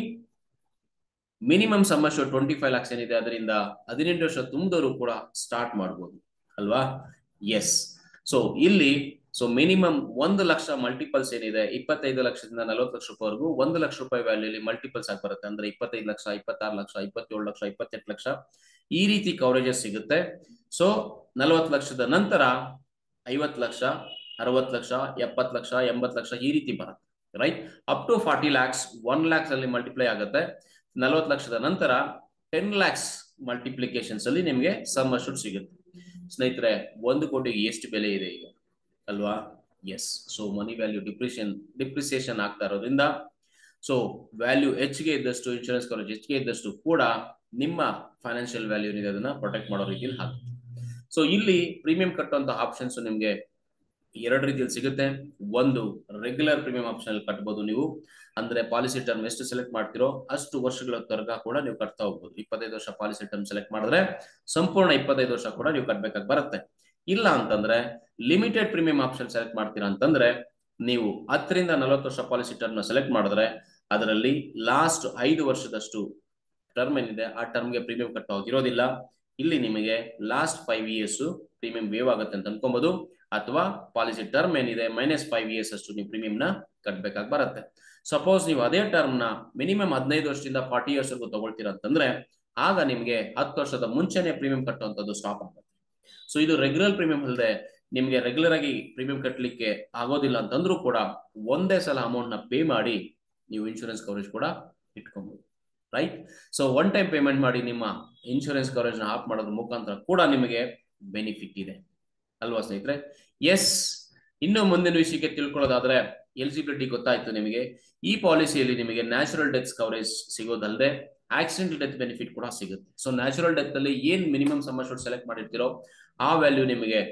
Speaker 1: minimum sum assured twenty five lakhs ಏನಿದೆ ಅದರಿಂದ ಹದಿನೆಂಟು ವರ್ಷ ತುಂಬಿದವರು ಕೂಡ ಸ್ಟಾರ್ಟ್ ಮಾಡ್ಬೋದು ಅಲ್ವಾ ಎಸ್ ಸೊ ಇಲ್ಲಿ ಸೊ ಮಿನಿಮಮ್ ಒಂದು ಲಕ್ಷ ಮಲ್ಟಿಪಲ್ಸ್ ಏನಿದೆ ಇಪ್ಪತ್ತೈದು ಲಕ್ಷದಿಂದ ನಲವತ್ತು ಲಕ್ಷ ರೂಪಾಯಿವರೆಗೂ ಒಂದು ಲಕ್ಷ ರೂಪಾಯಿ ವ್ಯಾಲ್ಯೂಲಿ ಮಲ್ಟಿಪಲ್ಸ್ ಆಗಿ ಬರುತ್ತೆ ಅಂದ್ರೆ ಇಪ್ಪತ್ತೈದು ಲಕ್ಷ ಇಪ್ಪತ್ತಾರು ಲಕ್ಷ ಇಪ್ಪತ್ತೇಳು ಲಕ್ಷ ಇಪ್ಪತ್ತೆಂಟು ಲಕ್ಷ ಈ ರೀತಿ ಕವರೇಜಸ್ ಸಿಗುತ್ತೆ ಸೊ ನಲವತ್ತು ಲಕ್ಷದ ನಂತರ ಐವತ್ತು ಲಕ್ಷ ಅರವತ್ತು ಲಕ್ಷ ಎಪ್ಪತ್ತು ಲಕ್ಷ ಎಂಬತ್ತು ಲಕ್ಷ ಈ ರೀತಿ ಬರುತ್ತೆ right up to forty lakhs one lakhs ಅಲ್ಲಿ ಮಲ್ಟಿಪ್ಲೈ ಆಗುತ್ತೆ ನಲವತ್ತು ಲಕ್ಷದ ನಂತರ ಟೆನ್ ಲ್ಯಾಕ್ಸ್ ಮಲ್ಟಿಪ್ಲಿಕೇಶನ್ಸ್ ಅಲ್ಲಿ ನಿಮಗೆ ಸಮ್ ಅಶೂಡ್ ಸಿಗುತ್ತೆ ಸ್ನೇಹಿತರೆ ಒಂದು ಕೋಟಿಗೆ ಎಷ್ಟು ಬೆಲೆ ಇದೆ ಈಗ ಅಲ್ವಾ yes so money value depression depreciation ಆಗ್ತಾ ಇರೋದ್ರಿಂದ ಸೊ ವ್ಯಾಲ್ಯೂ ಹೆಚ್ಚಿಗೆ ಇದ್ದಷ್ಟು ಇನ್ಶೂರೆನ್ಸ್ ಕವರೇಜ್ ಹೆಚ್ಚಿಗೆ ಇದ್ದಷ್ಟು ಕೂಡ ನಿಮ್ಮ ಫೈನಾನ್ಷಿಯಲ್ ವ್ಯಾಲ್ಯೂ ಏನಿದೆ ಅದನ್ನ ಪ್ರೊಟೆಕ್ಟ್ ಮಾಡೋ ರೀತಿಯಲ್ಲಿ ಹಾಕುತ್ತೆ ಸೊ ಇಲ್ಲಿ ಪ್ರೀಮಿಯಂ ಕಟ್ಟುವಂತ ಆಪ್ಷನ್ಸ್ ನಿಮ್ಗೆ ಎರಡು ರೀತಿಯಲ್ಲಿ ಸಿಗುತ್ತೆ ಒಂದು ರೆಗ್ಯುಲರ್ ಪ್ರೀಮಿಯಂ ಆಪ್ಷನ್ ಅಲ್ಲಿ ಕಟ್ಬೋದು ನೀವು ಅಂದ್ರೆ ಪಾಲಿಸಿ ಟರ್ಮ್ ಎಷ್ಟು ಸೆಲೆಕ್ಟ್ ಮಾಡ್ತಿರೋ ಅಷ್ಟು ವರ್ಷಗಳ ತನಕ ಕೂಡ ನೀವು ಕಟ್ತಾ ಹೋಗ್ಬೋದು ಇಪ್ಪತ್ತೈದು ವರ್ಷ ಪಾಲಿಸಿ ಟರ್ಮ್ ಸೆಲೆಕ್ಟ್ ಮಾಡಿದ್ರೆ ಸಂಪೂರ್ಣ ಇಪ್ಪತ್ತೈದು ವರ್ಷ ಕೂಡ ನೀವು ಕಟ್ಬೇಕಾಗಿ ಬರುತ್ತೆ ಇಲ್ಲ ಅಂತಂದ್ರೆ ಲಿಮಿಟೆಡ್ ಪ್ರೀಮಿಯಂ ಆಪ್ಷನ್ ಸೆಲೆಕ್ಟ್ ಮಾಡ್ತೀರಾ ಅಂತಂದ್ರೆ ನೀವು ಹತ್ತರಿಂದ ನಲವತ್ತು ವರ್ಷ ಪಾಲಿಸಿ ಟರ್ಮ್ ನ ಸೆಲೆಕ್ಟ್ ಮಾಡಿದ್ರೆ ಅದರಲ್ಲಿ ಲಾಸ್ಟ್ ಐದು ವರ್ಷದಷ್ಟು ಟರ್ಮ್ ಏನಿದೆ ಆ ಟರ್ಮ್ಗೆ ಪ್ರೀಮಿಯಂ ಕಟ್ಟೋ ಹೋಗಿರೋದಿಲ್ಲ ಇಲ್ಲಿ ನಿಮಗೆ last five years premium waive ಆಗುತ್ತೆ ಅಂತ ಅನ್ಕೊಬಹುದು ಅಥವಾ ಪಾಲಿಸಿ ಟರ್ಮ್ ಏನಿದೆ ಮೈನಸ್ ಫೈವ್ ಇಯರ್ಸ್ ಅಷ್ಟು ನೀವು ಪ್ರೀಮಿಯಂ ನ ಕಟ್ಬೇಕಾಗಿ ಬರುತ್ತೆ ಸಪೋಸ್ ನೀವು ಅದೇ ಟರ್ಮ್ ನ ಮಿನಿಮಮ್ ಹದಿನೈದು ವರ್ಷದಿಂದ ಫಾರ್ಟಿ ಇಯರ್ಸ್ ವರೆಗೂ ತಗೊಳ್ತೀರಾ ಅಂತಂದ್ರೆ ಆಗ ನಿಮಗೆ ಹತ್ತು ವರ್ಷದ ಮುಂಚೆನೆ ಪ್ರೀಮಿಯಂ ಕಟ್ಟುವಂಥದ್ದು ಸ್ಟಾಪ್ ಆಗುತ್ತೆ ಸೊ ಇದು ರೆಗ್ಯುಲರ್ ಪ್ರೀಮಿಯಂ ಅಲ್ಲದೆ ನಿಮಗೆ ರೆಗ್ಯುಲರ್ ಆಗಿ ಪ್ರೀಮಿಯಂ ಕಟ್ಟಲಿಕ್ಕೆ ಆಗೋದಿಲ್ಲ ಅಂತಂದ್ರೂ ಕೂಡ ಒಂದೇ ಸಲ ಅಮೌಂಟ್ ನ ಪೇ ಮಾಡಿ ನೀವು ಇನ್ಶೂರೆನ್ಸ್ ಕವರೇಜ್ ಕೂಡ ಇಟ್ಕೊಬಹುದು right so one time payment ಮಾಡಿ ನಿಮ್ಮ ಇನ್ಶೂರೆನ್ಸ್ ಕವರೇಜ್ ನ ಆಫ್ ಮಾಡೋದ್ರ ಮುಖಾಂತರ ಕೂಡ ನಿಮಗೆ ಬೆನಿಫಿಟ್ ಇದೆ ಅಲ್ವಾ ಸ್ನೇಹಿತರೆ ಎಸ್ ಇನ್ನು ಮುಂದಿನ ವಿಷಯಕ್ಕೆ ತಿಳ್ಕೊಳ್ಳೋದಾದ್ರೆ ಎಲಿಜಿಬಿಲಿಟಿ ಗೊತ್ತಾಯ್ತು ನಿಮಗೆ ಈ ಪಾಲಿಸಿಯಲ್ಲಿ ನಿಮಗೆ ನ್ಯಾಚುರಲ್ ಡೆತ್ ಕವರೇಜ್ ಸಿಗೋದಲ್ಲದೆ ಆಕ್ಸಿಡೆಂಟಲ್ ಡೆತ್ ಬೆನಿಫಿಟ್ ಕೂಡ ಸಿಗುತ್ತೆ ಸೊ ನ್ಯಾಚುರಲ್ ಡೆತ್ ಅಲ್ಲಿ ಏನ್ ಮಿನಿಮಮ್ ಸಮ್ಮಶೂಡ್ ಸೆಲೆಕ್ಟ್ ಮಾಡಿರ್ತೀರೋ ಆ ವ್ಯಾಲ್ಯೂ ನಿಮಗೆ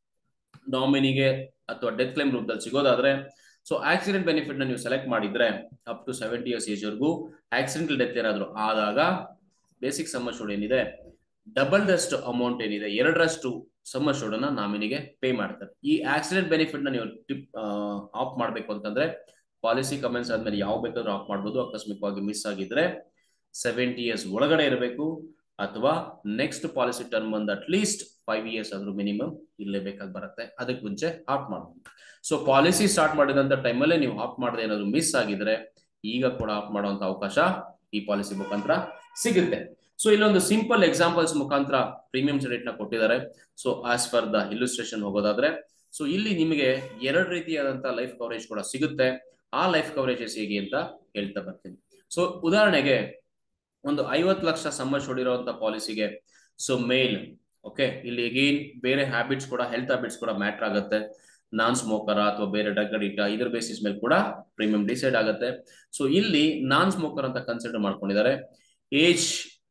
Speaker 1: ನಾಮಿನಿಗೆ ಅಥವಾ ಡೆತ್ ಕ್ಲೈಮ್ ರೂಪದಲ್ಲಿ ಸಿಗೋದಾದ್ರೆ ಸೊ ಆಕ್ಸಿಡೆಂಟ್ ಬೆನಿಫಿಟ್ ನ ನೀವು ಸೆಲೆಕ್ಟ್ ಮಾಡಿದ್ರೆ up to seventy years age ವರೆಗೂ ಆಕ್ಸಿಡೆಂಟಲ್ ಡೆತ್ ಏನಾದ್ರು ಆದಾಗ ಬೇಸಿಕ್ ಸಮ್ಮಶೂಡ್ ಏನಿದೆ ಡಬಲ್ ದಷ್ಟು ಅಮೌಂಟ್ ಏನಿದೆ ಎರಡರಷ್ಟು ಸಮ್ಮಶೂಡ್ ಅನ್ನ ನಾಮಿನಿಗೆ ಪೇ ಮಾಡ್ತಾರೆ ಈ ಆಕ್ಸಿಡೆಂಟ್ ಬೆನಿಫಿಟ್ ನ ನೀವು ಆಫ್ ಮಾಡ್ಬೇಕು ಅಂತಂದ್ರೆ ಪಾಲಿಸಿ ಕಮೆಂಟ್ಸ್ ಆದ್ಮೇಲೆ ಯಾವ ಬೇಕಾದ್ರೂ ಆಫ್ ಮಾಡ್ಬೋದು ಆಕಸ್ಮಿಕವಾಗಿ ಮಿಸ್ ಆಗಿದ್ರೆ ಸೆವೆಂಟಿ ಇಯರ್ಸ್ ಒಳಗಡೆ ಇರಬೇಕು ಅಥವಾ ನೆಕ್ಸ್ಟ್ ಪಾಲಿಸಿ ಟರ್ಮ್ ಬಂದು ಅಟ್ ಲೀಸ್ಟ್ ಫೈವ್ ಇಯರ್ಸ್ ಆದ್ರೂ ಮಿನಿಮಮ್ ಇರಲೇಬೇಕಾಗಿ ಬರುತ್ತೆ ಅದಕ್ಕೆ ಮುಂಚೆ ಆಫ್ ಮಾಡ್ಬೋದು ಸೊ ಪಾಲಿಸಿ ಸ್ಟಾರ್ಟ್ ಮಾಡಿದಂತ ಟೈಮಲ್ಲೇ ನೀವು ಆಫ್ ಮಾಡದೆ ಏನಾದ್ರು ಮಿಸ್ ಆಗಿದ್ರೆ ಈಗ ಕೂಡ ಆಫ್ ಮಾಡುವಂತ ಅವಕಾಶ ಈ ಪಾಲಿಸಿ ಮುಖಾಂತರ ಸಿಗುತ್ತೆ ಸೊ ಇಲ್ಲೊಂದು ಸಿಂಪಲ್ ಎಕ್ಸಾಂಪಲ್ಸ್ ಮುಖಾಂತರ ಪ್ರೀಮಿಯಂ ರೇಟ್ ನ ಕೊಟ್ಟಿದ್ದಾರೆ so as per the illustration ಹೋಗೋದಾದ್ರೆ ಸೊ ಇಲ್ಲಿ ನಿಮಗೆ ಎರಡು ರೀತಿಯಾದಂತಹ ಲೈಫ್ ಕವರೇಜ್ ಕೂಡ ಸಿಗುತ್ತೆ ಆ ಲೈಫ್ ಕವರೇಜಸ್ ಹೇಗೆ ಅಂತ ಹೇಳ್ತಾ ಬರ್ತೀನಿ ಸೊ ಉದಾಹರಣೆಗೆ ಒಂದು ಐವತ್ತು ಲಕ್ಷ ಸಮ್ಮಶ್ ಹೊಡಿರುವಂತ ಪಾಲಿಸಿಗೆ ಸೊ ಮೇಲ್ ಓಕೆ ಇಲ್ಲಿ ಅಗೇನ್ ಬೇರೆ ಹ್ಯಾಬಿಟ್ಸ್ ಕೂಡ ಹೆಲ್ತ್ ಹ್ಯಾಬಿಟ್ಸ್ ಕೂಡ ಮ್ಯಾಟರ್ ಆಗುತ್ತೆ ನಾನ್ ಸ್ಮೋಕರ್ ಅಥವಾ ಬೇರೆ ಡ್ರಗ್ ಅಡಿಕ್ಟ್ ಇದ್ರ ಬೇಸಿಸ್ ಮೇಲೆ ಕೂಡ ಪ್ರೀಮಿಯಂ ಡಿಸೈಡ್ ಆಗುತ್ತೆ ಸೊ ಇಲ್ಲಿ ನಾನ್ ಸ್ಮೋಕರ್ ಅಂತ ಕನ್ಸಿಡರ್ ಮಾಡ್ಕೊಂಡಿದ್ದಾರೆ ಏಜ್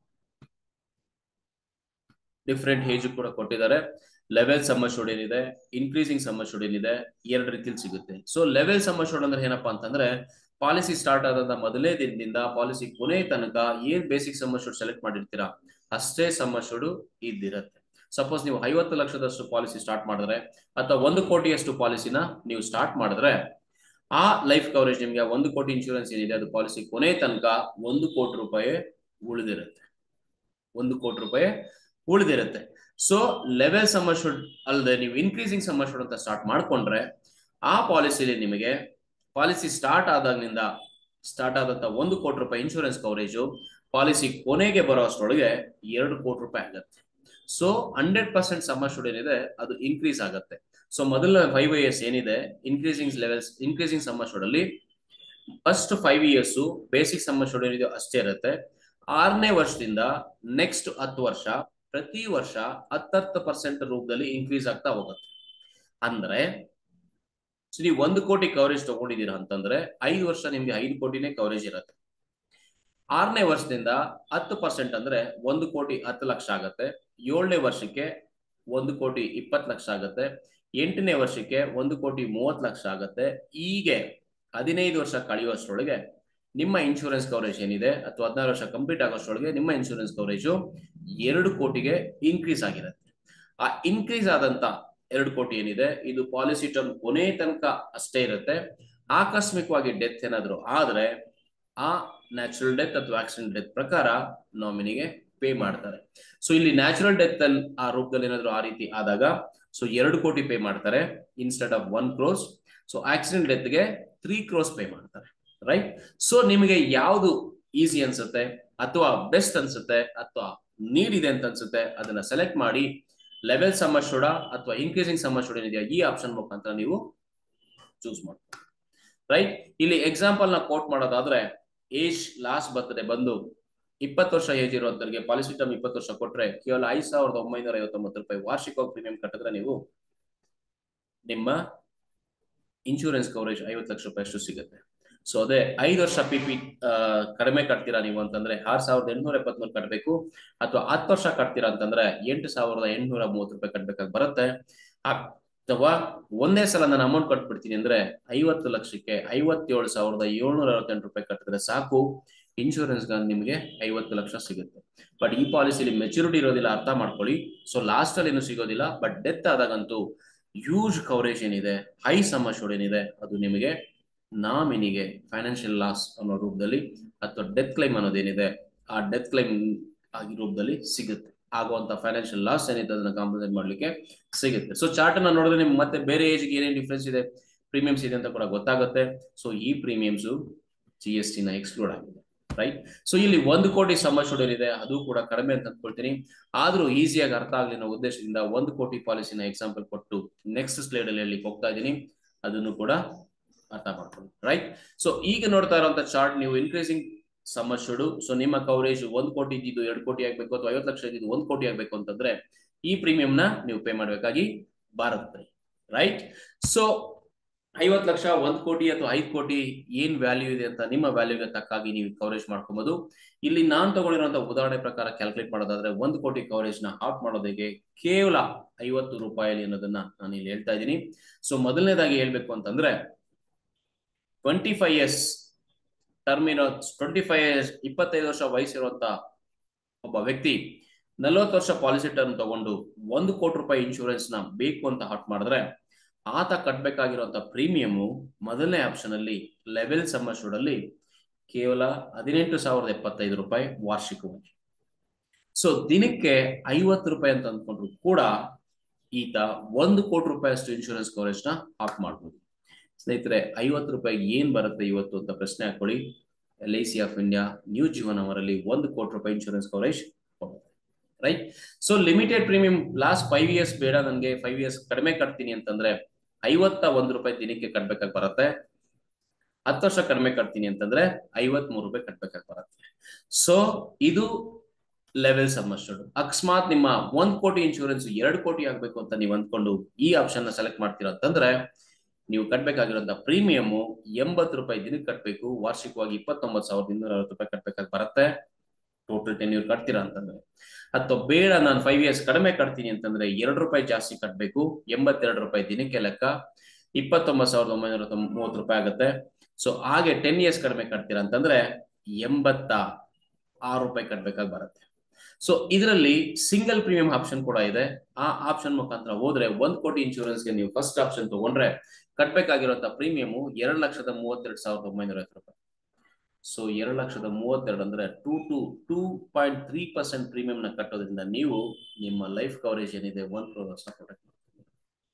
Speaker 1: ಡಿಫ್ರೆಂಟ್ ಏಜ್ ಕೂಡ ಕೊಟ್ಟಿದ್ದಾರೆ ಲೆವೆಲ್ ಸಮ್ಮಶೋಡ್ ಏನಿದೆ ಇನ್ಕ್ರೀಸಿಂಗ್ ಸಮ್ಮಶೋಡ್ ಏನಿದೆ ಎರಡು ರೀತಿಯಲ್ಲಿ ಸಿಗುತ್ತೆ ಸೊ ಲೆವೆಲ್ ಸಮ್ಮಶೋಡ್ ಅಂದ್ರೆ ಏನಪ್ಪಾ ಅಂತಂದ್ರೆ ಪಾಲಿಸಿ ಸ್ಟಾರ್ಟ್ ಆದಂತ ಮೊದಲೇ ದಿನದಿಂದ ಪಾಲಿಸಿ ಕೊನೆ ತನಕ ಏನ್ ಬೇಸಿಕ್ ಸಮ್ಮಶೋಡ್ ಸೆಲೆಕ್ಟ್ ಮಾಡಿರ್ತೀರಾ ಅಷ್ಟೇ ಸಮ್ಮಶೋಡು ಇದ್ದಿರತ್ತೆ ಸಪೋಸ್ ನೀವು ಐವತ್ತು ಲಕ್ಷದಷ್ಟು ಪಾಲಿಸಿ ಸ್ಟಾರ್ಟ್ ಮಾಡಿದ್ರೆ ಅಥವಾ ಒಂದು ಕೋಟಿಯಷ್ಟು ಪಾಲಿಸಿನ ನೀವು ಸ್ಟಾರ್ಟ್ ಮಾಡಿದ್ರೆ ಆ ಲೈಫ್ ಕವರೇಜ್ ನಿಮ್ಗೆ ಒಂದು ಕೋಟಿ ಇನ್ಶೂರೆನ್ಸ್ ಏನಿದೆ ಅದು ಪಾಲಿಸಿ ಕೊನೆ ತನಕ ಒಂದು ಕೋಟಿ ರೂಪಾಯಿ ಉಳಿದಿರುತ್ತೆ ಒಂದು ಕೋಟಿ ರೂಪಾಯಿ ಉಳಿದಿರುತ್ತೆ ಸೊ ಲೆವೆಲ್ ಸಮ್ಮರ್ಶುಡ್ ಅಲ್ಲದೆ ನೀವು ಇನ್ಕ್ರೀಸಿಂಗ್ ಸಮ್ಮರ್ಶುಡ್ ಅಂತ ಸ್ಟಾರ್ಟ್ ಮಾಡ್ಕೊಂಡ್ರೆ ಆ ಪಾಲಿಸಿಲಿ ನಿಮಗೆ ಪಾಲಿಸಿ ಸ್ಟಾರ್ಟ್ ಆದಾಗಿನಿಂದ ಸ್ಟಾರ್ಟ್ ಆದಂತ ಒಂದು ಕೋಟಿ ರೂಪಾಯಿ ಇನ್ಶೂರೆನ್ಸ್ ಕವರೇಜು ಪಾಲಿಸಿ ಕೊನೆಗೆ ಬರೋ ಅಷ್ಟರೊಳಗೆ ಎರಡು ಕೋಟಿ ರೂಪಾಯಿ ಆಗುತ್ತೆ ಸೊ ಹಂಡ್ರೆಡ್ ಪರ್ಸೆಂಟ್ ಸಮ್ಮರ್ಶುಡ್ ಏನಿದೆ ಅದು ಇನ್ಕ್ರೀಸ್ ಆಗುತ್ತೆ ಸೊ ಮೊದಲ ಫೈವ್ ಇಯರ್ಸ್ ಏನಿದೆ ಇನ್ಕ್ರೀಸಿಂಗ್ ಲೆವೆಲ್ಸ್ ಇನ್ಕ್ರೀಸಿಂಗ್ ಸಮ್ಮರ್ಶುಡ್ ಅಲ್ಲಿ first five years basic sum assured ಏನಿದೆ ಅಷ್ಟೇ ಇರುತ್ತೆ ಆರನೇ ವರ್ಷದಿಂದ ನೆಕ್ಸ್ಟ್ ಹತ್ತು ವರ್ಷ ಪ್ರತಿ ವರ್ಷ ಹತ್ತತ್ತು ಪರ್ಸೆಂಟ್ ರೂಪದಲ್ಲಿ ಇನ್ಕ್ರೀಸ್ ಆಗ್ತಾ ಹೋಗುತ್ತೆ ಅಂದ್ರೆ ಸೊ ನೀವು ಒಂದು ಕೋಟಿ ಕವರೇಜ್ ತಗೊಂಡಿದ್ದೀರಾ ಅಂತಂದ್ರೆ ಐದು ವರ್ಷ ನಿಮ್ಗೆ ಐದು ಕೋಟಿನೇ ಕವರೇಜ್ ಇರುತ್ತೆ ಆರನೇ ವರ್ಷದಿಂದ ಹತ್ತು ಪರ್ಸೆಂಟ್ ಅಂದ್ರೆ ಒಂದು ಕೋಟಿ ಹತ್ತು ಲಕ್ಷ ಆಗತ್ತೆ ಏಳನೇ ವರ್ಷಕ್ಕೆ ಒಂದು ಕೋಟಿ ಇಪ್ಪತ್ತು ಲಕ್ಷ ಆಗತ್ತೆ ಎಂಟನೇ ವರ್ಷಕ್ಕೆ ಒಂದು ಕೋಟಿ ಮೂವತ್ತು ಲಕ್ಷ ಆಗತ್ತೆ ಹೀಗೆ ಹದಿನೈದು ವರ್ಷ ಕಳೆಯುವಷ್ಟರೊಳಗೆ ನಿಮ್ಮ ಇನ್ಶೂರೆನ್ಸ್ ಕವರೇಜ್ ಏನಿದೆ ಅಥವಾ ಹದಿನಾರು ವರ್ಷ ಕಂಪ್ಲೀಟ್ ಆಗೋಷ್ಟರೊಳಗೆ ನಿಮ್ಮ ಇನ್ಶೂರೆನ್ಸ್ ಕವರೇಜು ಎರಡು ಕೋಟಿಗೆ ಇನ್ಕ್ರೀಸ್ ಆಗಿರುತ್ತೆ ಆ ಇನ್ಕ್ರೀಸ್ ಆದಂತ ಎರಡು ಕೋಟಿ ಏನಿದೆ ಇದು ಪಾಲಿಸಿ ಟರ್ಮ್ ಕೊನೆ ತನಕ ಅಷ್ಟೇ ಇರುತ್ತೆ ಆಕಸ್ಮಿಕವಾಗಿ ಡೆತ್ ಏನಾದ್ರು ಆದ್ರೆ ಆ ನ್ಯಾಚುರಲ್ ಡೆತ್ ಅಥವಾ ಆಕ್ಸಿಡೆಂಟ್ ಡೆತ್ ಪ್ರಕಾರ ನಾಮಿನಿಗೆ ಪೇ ಮಾಡ್ತಾರೆ ಸೊ ಇಲ್ಲಿ ನ್ಯಾಚುರಲ್ ಡೆತ್ ಅಲ್ಲಿ ಆ ರೂಪದಲ್ಲಿ ಏನಾದ್ರು ಆ ರೀತಿ ಆದಾಗ ಸೊ ಎರಡು ಕೋಟಿ ಪೇ ಮಾಡ್ತಾರೆ instead of one crores so accident ಡೆತ್ಗೆ ತ್ರೀ ಕ್ರೋಸ್ ಪೇ ಮಾಡ್ತಾರೆ ರೈಟ್ ಸೊ ನಿಮಗೆ ಯಾವುದು ಈಸಿ ಅನ್ಸುತ್ತೆ ಅಥವಾ ಬೆಸ್ಟ್ ಅನ್ಸುತ್ತೆ ಅಥವಾ ನೀಡ್ ಇದೆ ಅಂತ ಅನ್ಸುತ್ತೆ ಅದನ್ನ ಸೆಲೆಕ್ಟ್ ಮಾಡಿ ಲೆವೆಲ್ ಸಮ್ಮರ್ಶುಡ ಅಥವಾ ಇನ್ಕ್ರೀಸಿಂಗ್ ಸಮ್ಮರ್ಶುಡ್ ಏನಿದೆಯಾ ಈ ಆಪ್ಷನ್ ಮುಖಾಂತರ ನೀವು ಚೂಸ್ ಮಾಡ್ತೀವಿ ರೈಟ್ ಇಲ್ಲಿ ಎಕ್ಸಾಂಪಲ್ ನ ಕೋಟ್ ಮಾಡೋದಾದ್ರೆ ಏಜ್ ಲಾಸ್ಟ್ ಬರ್ತ್ಡೇ ಬಂದು ಇಪ್ಪತ್ತು ವರ್ಷ ಏಜ್ ಇರುವಂತವ್ರಿಗೆ ಪಾಲಿಸಿ ಟರ್ಮ್ ಇಪ್ಪತ್ತು ವರ್ಷ ಕೊಟ್ರೆ ಕೇವಲ ಐದ್ ಸಾವಿರದ ಒಂಬೈನೂರ ಐವತ್ತೊಂಬತ್ತು ರೂಪಾಯಿ ವಾರ್ಷಿಕವಾಗಿ ಪ್ರೀಮಿಯಂ ಕಟ್ಟಿದ್ರೆ ನೀವು ನಿಮ್ಮ ಇನ್ಶೂರೆನ್ಸ್ ಕವರೇಜ್ ಐವತ್ತು ಲಕ್ಷ ರೂಪಾಯಿ ಅಷ್ಟು ಸಿಗುತ್ತೆ ಸೊ ಅದೇ ಐದು ವರ್ಷ ಪಿ ಪಿ ಕಡಿಮೆ ಕಟ್ತೀರಾ ನೀವು ಅಂತಂದ್ರೆ ಆರ್ ಸಾವಿರದ ಎಂಟುನೂರ ಎಪ್ಪತ್ಮೂರು ಕಟ್ಟಬೇಕು ಅಥವಾ ಹತ್ತು ವರ್ಷ ಕಟ್ತೀರಾ ಅಂತಂದ್ರೆ ಎಂಟು ಸಾವಿರದ ಎಂಟುನೂರ ಮೂವತ್ತು ರೂಪಾಯಿ ಕಟ್ಬೇಕಾಗಿ ಬರುತ್ತೆ ಅಥವಾ ಒಂದೇ ಸಲ ನಾನು ಅಮೌಂಟ್ ಕಟ್ಬಿಡ್ತೀನಿ ಅಂದ್ರೆ ಐವತ್ತು ಲಕ್ಷಕ್ಕೆ ಐವತ್ತೇಳು ಸಾವಿರದ ಏಳ್ನೂರ ಅರವತ್ತೆಂಟು ರೂಪಾಯಿ ಕಟ್ಟಿದ್ರೆ ಸಾಕು ಇನ್ಶೂರೆನ್ಸ್ ನಿಮಗೆ ಐವತ್ತು ಲಕ್ಷ ಸಿಗುತ್ತೆ ಬಟ್ ಈ ಪಾಲಿಸಿಲಿ ಮೆಚುರಿಟಿ ಇರೋದಿಲ್ಲ ಅರ್ಥ ಮಾಡ್ಕೊಳ್ಳಿ ಸೊ ಲಾಸ್ಟ್ ಅಲ್ಲಿ ಏನು ಸಿಗೋದಿಲ್ಲ ಬಟ್ ಡೆತ್ ಆದಾಗಂತೂ ಹ್ಯೂಜ್ ಕವರೇಜ್ ಏನಿದೆ ಹೈ ಸಮಶೋಡ್ ಏನಿದೆ ಅದು ನಿಮಗೆ ನಾಮಿನಿಗೆ ಫೈನಾನ್ಷಿಯಲ್ ಲಾಸ್ ಅನ್ನೋ ರೂಪದಲ್ಲಿ ಅಥವಾ ಡೆತ್ ಕ್ಲೈಮ್ ಅನ್ನೋದೇನಿದೆ ಆ ಡೆತ್ ಕ್ಲೈಮ್ ಆಗಿ ರೂಪದಲ್ಲಿ ಸಿಗುತ್ತೆ ಆಗುವಂತ ಫೈನಾನ್ಷಿಯಲ್ ಲಾಸ್ ಏನಿದೆ ಅದನ್ನ ಕಾಂಪನ್ಸೇಟ್ ಮಾಡ್ಲಿಕ್ಕೆ ಸಿಗುತ್ತೆ ಸೊ ಚಾರ್ಟ್ ಅನ್ನ ನೋಡಿದ್ರೆ ನಿಮ್ಗೆ ಮತ್ತೆ ಬೇರೆ ಏಜ್ ಏನೇನು ಡಿಫ್ರೆನ್ಸ್ ಇದೆ ಪ್ರೀಮಿಯಮ್ಸ್ ಇದೆ ಅಂತ ಕೂಡ ಗೊತ್ತಾಗುತ್ತೆ ಸೊ ಈ ಪ್ರೀಮಿಯಮ್ಸ್ ಜಿ ಎಸ್ ಟಿ ನ ಎಕ್ಸ್ಕ್ಲೂಡ್ ಆಗಿದೆ ರೈಟ್ ಸೊ ಇಲ್ಲಿ ಒಂದು ಕೋಟಿ ಸಮಸ್ಯೆ ಏನಿದೆ ಅದು ಕೂಡ ಕಡಿಮೆ ಅಂತ ಅಂದ್ಕೊಳ್ತೀನಿ ಆದ್ರೂ ಈಸಿಯಾಗಿ ಅರ್ಥ ಆಗ್ಲಿ ಅನ್ನೋ ಉದ್ದೇಶದಿಂದ ಒಂದು ಕೋಟಿ ಪಾಲಿಸಿನ ಎಕ್ಸಾಂಪಲ್ ಕೊಟ್ಟು ನೆಕ್ಸ್ಟ್ ಸ್ಲೈಡ್ ಅಲ್ಲಿ ಹೇಳಿ ಹೋಗ್ತಾ ಇದ್ದೀನಿ ಅದನ್ನು ಕೂಡ ಅರ್ಥ ಮಾಡ್ಕೊಂಡು ರೈಟ್ ಸೊ ಈಗ ನೋಡ್ತಾ ಇರುವಂತ ಚಾರ್ಟ್ ನೀವು ಇನ್ಕ್ರೀಸಿಂಗ್ ಸಮಸ್ಯೆಡು ಸೊ ನಿಮ್ಮ ಕವರೇಜ್ ಒಂದ್ ಕೋಟಿ ಇದ್ದಿದ್ದು ಎರಡು ಕೋಟಿ ಆಗ್ಬೇಕು ಅಥವಾ ಐವತ್ತು ಲಕ್ಷ ಇದ್ದಿದ್ದು ಒಂದ್ ಕೋಟಿ ಆಗ್ಬೇಕು ಅಂತಂದ್ರೆ ಈ ಪ್ರೀಮಿಯಂ ನ ನೀವು ಪೇ ಮಾಡ್ಬೇಕಾಗಿ ಬರುತ್ತೆ ರೈಟ್ ಸೊ ಐವತ್ತು ಲಕ್ಷ ಒಂದ್ ಕೋಟಿ ಅಥವಾ ಐದು ಕೋಟಿ ಏನ್ ವ್ಯಾಲ್ಯೂ ಇದೆ ಅಂತ ನಿಮ್ಮ ವ್ಯಾಲ್ಯೂಗೆ ತಕ್ಕಾಗಿ ನೀವು ಕವರೇಜ್ ಮಾಡ್ಕೊಬಹುದು ಇಲ್ಲಿ ನಾನ್ ತಗೊಂಡಿರುವಂತ ಉದಾಹರಣೆ ಪ್ರಕಾರ ಕ್ಯಾಲ್ಕುಲೇಟ್ ಮಾಡೋದಾದ್ರೆ ಒಂದು ಕೋಟಿ ಕವರೇಜ್ ನ ಆಫ್ ಮಾಡೋದಕ್ಕೆ ಕೇವಲ ಐವತ್ತು ರೂಪಾಯಿ ಅನ್ನೋದನ್ನ ನಾನು ಇಲ್ಲಿ ಹೇಳ್ತಾ ಇದ್ದೀನಿ ಸೊ ಮೊದಲನೇದಾಗಿ ಹೇಳ್ಬೇಕು ಅಂತಂದ್ರೆ ಟ್ವೆಂಟಿ ಫೈವ್ ಇಯರ್ಸ್ ಟರ್ಮ್ ಇರೋ ಟ್ವೆಂಟಿ ಫೈವ್ ಇಯರ್ಸ್ ಇಪ್ಪತ್ತೈದು ವರ್ಷ ವಯಸ್ಸಿರುವಂತ ಒಬ್ಬ ವ್ಯಕ್ತಿ ನಲವತ್ತು ವರ್ಷ ಪಾಲಿಸಿ ಟರ್ಮ್ ತಗೊಂಡು ಒಂದು ಕೋಟಿ ರೂಪಾಯಿ ಇನ್ಶೂರೆನ್ಸ್ ನ ಬೇಕು ಅಂತ ಹಾಟ್ ಮಾಡಿದ್ರೆ ಆತ ಕಟ್ಬೇಕಾಗಿರುವಂತ ಪ್ರೀಮಿಯಮು ಮೊದಲನೇ ಆಪ್ಷನ್ ಅಲ್ಲಿ ಲೆವೆಲ್ ಸಮ್ಮರ್ಶೂಡ್ ಅಲ್ಲಿ ಕೇವಲ ಹದಿನೆಂಟು ಸಾವಿರದ ಎಪ್ಪತ್ತೈದು ರೂಪಾಯಿ ವಾರ್ಷಿಕವಾಗಿ ಸೊ ದಿನಕ್ಕೆ ಐವತ್ತು ರೂಪಾಯಿ ಅಂತ ಅಂದ್ಕೊಂಡ್ರು ಕೂಡ ಈತ ಒಂದು ಕೋಟಿ ರೂಪಾಯಿ ಅಷ್ಟು ಇನ್ಶೂರೆನ್ಸ್ ಕವರೇಜ್ ನ ಆಫ್ ಮಾಡ್ಬೋದು ಸ್ನೇಹಿತರೆ ಐವತ್ತು ರೂಪಾಯಿ ಏನ್ ಬರುತ್ತೆ ಇವತ್ತು ಅಂತ ಪ್ರಶ್ನೆ ಹಾಕೊಳ್ಳಿ L I C of India new Jeevan ಅವರಲ್ಲಿ ಒಂದು ಕೋಟಿ ರೂಪಾಯಿ insurance coverage right so limited premium last five years ಬೇಡ ನನಗೆ ಫೈವ್ ಇಯರ್ಸ್ ಕಡಿಮೆ ಕಟ್ತೀನಿ ಅಂತಂದ್ರೆ ಐವತ್ತ ಒಂದು ರೂಪಾಯಿ ದಿನಕ್ಕೆ ಕಟ್ಬೇಕಾಗಿ ಬರುತ್ತೆ ಹತ್ತು ವರ್ಷ ಕಡಿಮೆ ಕಟ್ತೀನಿ ಅಂತಂದ್ರೆ ಐವತ್ ಮೂರು ರೂಪಾಯಿ ಕಟ್ಬೇಕಾಗಿ ಬರುತ್ತೆ ಸೊ ಇದು ಲೆವೆಲ್ ಸಮ್ಮಸ್ಟೆಡ್ ಅಕಸ್ಮಾತ್ ನಿಮ್ಮ ಒಂದ್ ಕೋಟಿ ಇನ್ಶೂರೆನ್ಸ್ ಎರಡು ಕೋಟಿ ಆಗ್ಬೇಕು ಅಂತ ನೀವು ಅಂದ್ಕೊಂಡು ಈ ಆಪ್ಷನ್ ನ ಸೆಲೆಕ್ಟ್ ಮಾಡ್ತೀರಾ ಅಂತಂದ್ರೆ ನೀವು ಕಟ್ಬೇಕಾಗಿರೋಂತ ಪ್ರೀಮಿಯಮ್ ಎಂಬತ್ತು ರೂಪಾಯಿ ದಿನಕ್ಕೆ ಕಟ್ಬೇಕು ವಾರ್ಷಿಕವಾಗಿ ಇಪ್ಪತ್ತೊಂಬತ್ತು ಸಾವಿರದ ಇನ್ನೂರ ಅರವತ್ತು ರೂಪಾಯಿ ಕಟ್ಬೇಕಾಗಿ ಬರುತ್ತೆ ಟೋಟಲ್ ಟೆನ್ ಇಯರ್ ಕಟ್ತೀರಾ ಅಂತಂದ್ರೆ ಅಥವಾ ಬೇಡ ನಾನು ಫೈವ್ ಇಯರ್ಸ್ ಕಡಿಮೆ ಕಟ್ತೀನಿ ಅಂತಂದ್ರೆ ಎರಡು ರೂಪಾಯಿ ಜಾಸ್ತಿ ಕಟ್ಬೇಕು ಎಂಬತ್ತೆರಡು ರೂಪಾಯಿ ದಿನಕ್ಕೆ ಲೆಕ್ಕ ಇಪ್ಪತ್ತೊಂಬತ್ತು ಸಾವಿರದ ಒಂಬೈನೂರ ಮೂವತ್ತು ರೂಪಾಯಿ ಆಗುತ್ತೆ ಸೊ ಹಾಗೆ ಟೆನ್ ಇಯರ್ಸ್ ಕಡಿಮೆ ಕಟ್ತೀರಾ ಅಂತಂದ್ರೆ ಎಂಬತ್ತ ಆರು ರೂಪಾಯಿ ಕಟ್ಬೇಕಾಗಿ ಬರುತ್ತೆ ಸೊ ಇದರಲ್ಲಿ ಸಿಂಗಲ್ ಪ್ರೀಮಿಯಂ ಆಪ್ಷನ್ ಕೂಡ ಇದೆ ಆ ಆಪ್ಷನ್ ಮುಖಾಂತರ ಹೋದ್ರೆ ಒಂದ್ ಕೋಟಿ ಇನ್ಶೂರೆನ್ಸ್ಗೆ ನೀವು ಫಸ್ಟ್ ಆಪ್ಷನ್ ತಗೊಂಡ್ರೆ ಕಟ್ಬೇಕಾಗಿರುವಂತ ಪ್ರೀಮಿಯಮು ಎರಡ್ ಲಕ್ಷದ ಮೂವತ್ತೆರಡು ಸಾವಿರದ ಒಂಬೈನೂರ ಐವತ್ತು ರೂಪಾಯಿ ಸೊ ಎರಡು ಲಕ್ಷದ ಮೂವತ್ತೆರಡು ಅಂದ್ರೆ two two two point three percent premium ನ ಕಟ್ಟೋದ್ರಿಂದ ನೀವು ನಿಮ್ಮ ಲೈಫ್ ಕವರೇಜ್ ಏನಿದೆ ಒನ್ ಕ್ರೋರ್ ವರ್ಷ ಪ್ರೊಟೆಕ್ಟ್ ಮಾಡ್ತೀವಿ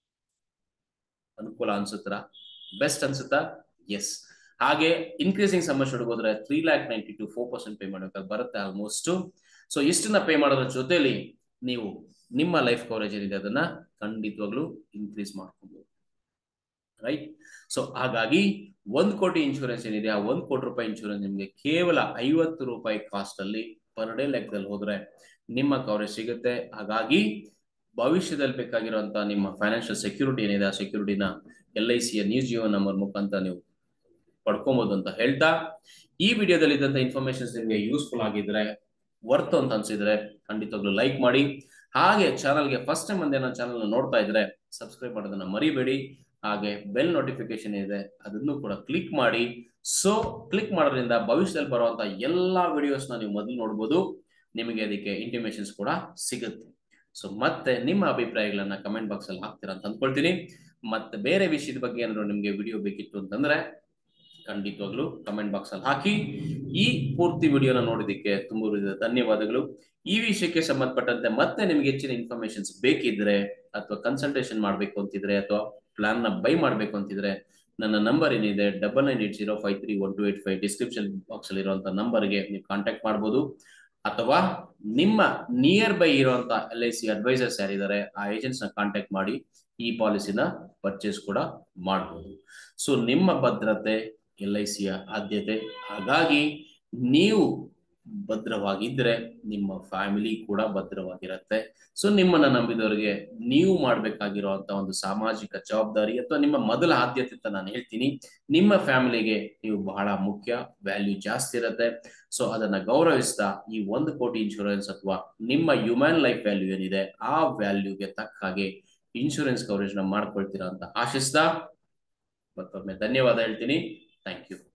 Speaker 1: ಅನುಕೂಲ ಅನ್ಸುತ್ತಾ ಬೆಸ್ಟ್ ಅನ್ಸುತ್ತಾ ಎಸ್ ಹಾಗೆ ಇನ್ಕ್ರೀಸಿಂಗ್ ಸಮ್ಮರ್ಷನ್ ಹೋದ್ರೆ three lakh ninety two four percent pay ಮಾಡಬೇಕಾಗಿ ಬರುತ್ತೆ ಆಲ್ಮೋಸ್ಟ್ ಸೊ ಇಷ್ಟನ್ನ ಪೇ ಮಾಡೋದ್ರ ಜೊತೆಲಿ ನೀವು ನಿಮ್ಮ ಲೈಫ್ ಕವರೇಜ್ ಏನಿದೆ ಅದನ್ನ ಖಂಡಿತವಾಗ್ಲೂ ಇನ್ಕ್ರೀಸ್ ಮಾಡ್ಕೊಬಹುದು ರೈಟ್ ಸೊ ಹಾಗಾಗಿ ಒಂದ್ ಕೋಟಿ ಇನ್ಶೂರೆನ್ಸ್ ಏನಿದೆ ಆ ಒಂದ್ ಕೋಟಿ ರೂಪಾಯಿ ಇನ್ಶೂರೆನ್ಸ್ ನಿಮ್ಗೆ ಕೇವಲ ಐವತ್ತು ರೂಪಾಯಿ ಕಾಸ್ಟ್ ಅಲ್ಲಿ ಪರ್ ಡೇ ಲೆಕ್ಕದಲ್ಲಿ ಹೋದ್ರೆ ನಿಮ್ಮ ಕವರೇಜ್ ಸಿಗುತ್ತೆ ಹಾಗಾಗಿ ಭವಿಷ್ಯದಲ್ಲಿ ಬೇಕಾಗಿರುವಂತ ನಿಮ್ಮ ಫೈನಾನ್ಷಿಯಲ್ ಸೆಕ್ಯೂರಿಟಿ ಏನಿದೆ ಆ ಸೆಕ್ಯೂರಿಟಿನ ಎಲ್ ಐ ಸಿಯ ನ್ಯೂಸ್ ಜಿಯೋ ನಂಬರ್ ಮುಖಾಂತರ ನೀವು ಪಡ್ಕೊಬಹುದು ಅಂತ ಹೇಳ್ತಾ ಈ ವಿಡಿಯೋದಲ್ಲಿ ಇದ್ದಂತ ಇನ್ಫಾರ್ಮೇಶನ್ಸ್ ನಿಮಗೆ ಯೂಸ್ಫುಲ್ ಆಗಿದ್ರೆ ವರ್ತ್ ಅಂತ ಅನ್ಸಿದ್ರೆ ಖಂಡಿತವಾಗ್ಲೂ ಲೈಕ್ ಮಾಡಿ ಹಾಗೆ ಚಾನಲ್ಗೆ ಫಸ್ಟ್ ಟೈಮ್ ಒಂದೇ ನನ್ನ ಚಾನಲ್ ನೋಡ್ತಾ ಇದ್ರೆ ಸಬ್ಸ್ಕ್ರೈಬ್ ಮಾಡೋದನ್ನ ಮರಿಬೇಡಿ ಹಾಗೆ ಬೆಲ್ ನೋಟಿಫಿಕೇಶನ್ ಇದೆ ಅದನ್ನು ಕೂಡ ಕ್ಲಿಕ್ ಮಾಡಿ ಸೊ ಕ್ಲಿಕ್ ಮಾಡೋದ್ರಿಂದ ಭವಿಷ್ಯದಲ್ಲಿ ಬರುವಂತ ಎಲ್ಲಾ ವಿಡಿಯೋಸ್ನ ನೀವು ಮೊದಲು ನೋಡ್ಬೋದು ನಿಮಗೆ ಅದಕ್ಕೆ ಇಂಟಿಮೇಷನ್ಸ್ ಕೂಡ ಸಿಗುತ್ತೆ ಸೊ ಮತ್ತೆ ನಿಮ್ಮ ಅಭಿಪ್ರಾಯಗಳನ್ನ ಕಮೆಂಟ್ ಬಾಕ್ಸ್ ಅಲ್ಲಿ ಹಾಕ್ತೀರಾ ಅಂತ ಅಂದ್ಕೊಳ್ತೀನಿ ಮತ್ತೆ ಬೇರೆ ವಿಷಯದ ಬಗ್ಗೆ ಏನಾದ್ರು ನಿಮ್ಗೆ ವಿಡಿಯೋ ಬೇಕಿತ್ತು ಅಂತಂದ್ರೆ ಖಂಡಿತವಾಗ್ಲು ಕಮೆಂಟ್ ಬಾಕ್ಸ್ ಅಲ್ಲಿ ಹಾಕಿ ಈ ಪೂರ್ತಿ ವಿಡಿಯೋನ ನೋಡಿದಕ್ಕೆ ತುಂಬ ಧನ್ಯವಾದಗಳು ಈ ವಿಷಯಕ್ಕೆ ಸಂಬಂಧಪಟ್ಟಂತೆ ಮತ್ತೆ ನಿಮ್ಗೆ ಹೆಚ್ಚಿನ ಇನ್ಫಾರ್ಮೇಶನ್ಸ್ ಬೇಕಿದ್ರೆ ಅಥವಾ ಕನ್ಸಲ್ಟೇಷನ್ ಮಾಡ್ಬೇಕು ಅಂತಿದ್ರೆ ಅಥವಾ ಪ್ಲಾನ್ ನ ಬೈ ಮಾಡ್ಬೇಕು ಅಂತಿದ್ರೆ ನನ್ನ ನಂಬರ್ ಏನಿದೆ double nine eight zero five three one two eight five description box ಅಲ್ಲಿ ಇರುವಂತ ನಂಬರ್ಗೆ ನೀವು ಕಾಂಟ್ಯಾಕ್ಟ್ ಮಾಡ್ಬೋದು ಅಥವಾ ನಿಮ್ಮ ನಿಯರ್ ಬೈ ಇರುವಂತ ಎಲ್ ಐ ಸಿ ಅಡ್ವೈಸರ್ಸ್ ಯಾರಿದ್ದಾರೆ ಆ ಏಜೆಂಟ್ಸ್ ನ ಕಾಂಟ್ಯಾಕ್ಟ್ ಮಾಡಿ ಈ ಪಾಲಿಸಿನ ಪರ್ಚೇಸ್ ಕೂಡ ಮಾಡಬಹುದು ಸೊ ನಿಮ್ಮ ಭದ್ರತೆ ಎಲ್ ಐ ಸಿಯ ಆದ್ಯತೆ ಹಾಗಾಗಿ ನೀವು ಭದ್ರವಾಗಿದ್ರೆ ನಿಮ್ಮ ಫ್ಯಾಮಿಲಿ ಕೂಡ ಭದ್ರವಾಗಿರುತ್ತೆ ಸೊ ನಿಮ್ಮನ್ನ ನಂಬಿದವರಿಗೆ ನೀವು ಮಾಡ್ಬೇಕಾಗಿರುವಂತ ಒಂದು ಸಾಮಾಜಿಕ ಜವಾಬ್ದಾರಿ ಅಥವಾ ನಿಮ್ಮ ಮೊದಲ ಆದ್ಯತೆ ಅಂತ ನಾನು ಹೇಳ್ತೀನಿ ನಿಮ್ಮ ಫ್ಯಾಮಿಲಿಗೆ ನೀವು ಬಹಳ ಮುಖ್ಯ ವ್ಯಾಲ್ಯೂ ಜಾಸ್ತಿ ಇರುತ್ತೆ ಸೊ ಅದನ್ನ ಗೌರವಿಸ್ತಾ ಈ ಒಂದು ಕೋಟಿ ಇನ್ಶೂರೆನ್ಸ್ ಅಥವಾ ನಿಮ್ಮ ಹ್ಯೂಮನ್ ಲೈಫ್ ವ್ಯಾಲ್ಯೂ ಏನಿದೆ ಆ ವ್ಯಾಲ್ಯೂಗೆ ತಕ್ಕ ಹಾಗೆ ಇನ್ಶೂರೆನ್ಸ್ ಕವರೇಜ್ ನ ಮಾಡ್ಕೊಳ್ತೀರಾ ಅಂತ ಆಶಿಸ್ತಾ ಮತ್ತೊಮ್ಮೆ ಧನ್ಯವಾದ ಹೇಳ್ತೀನಿ ಥ್ಯಾಂಕ್ ಯು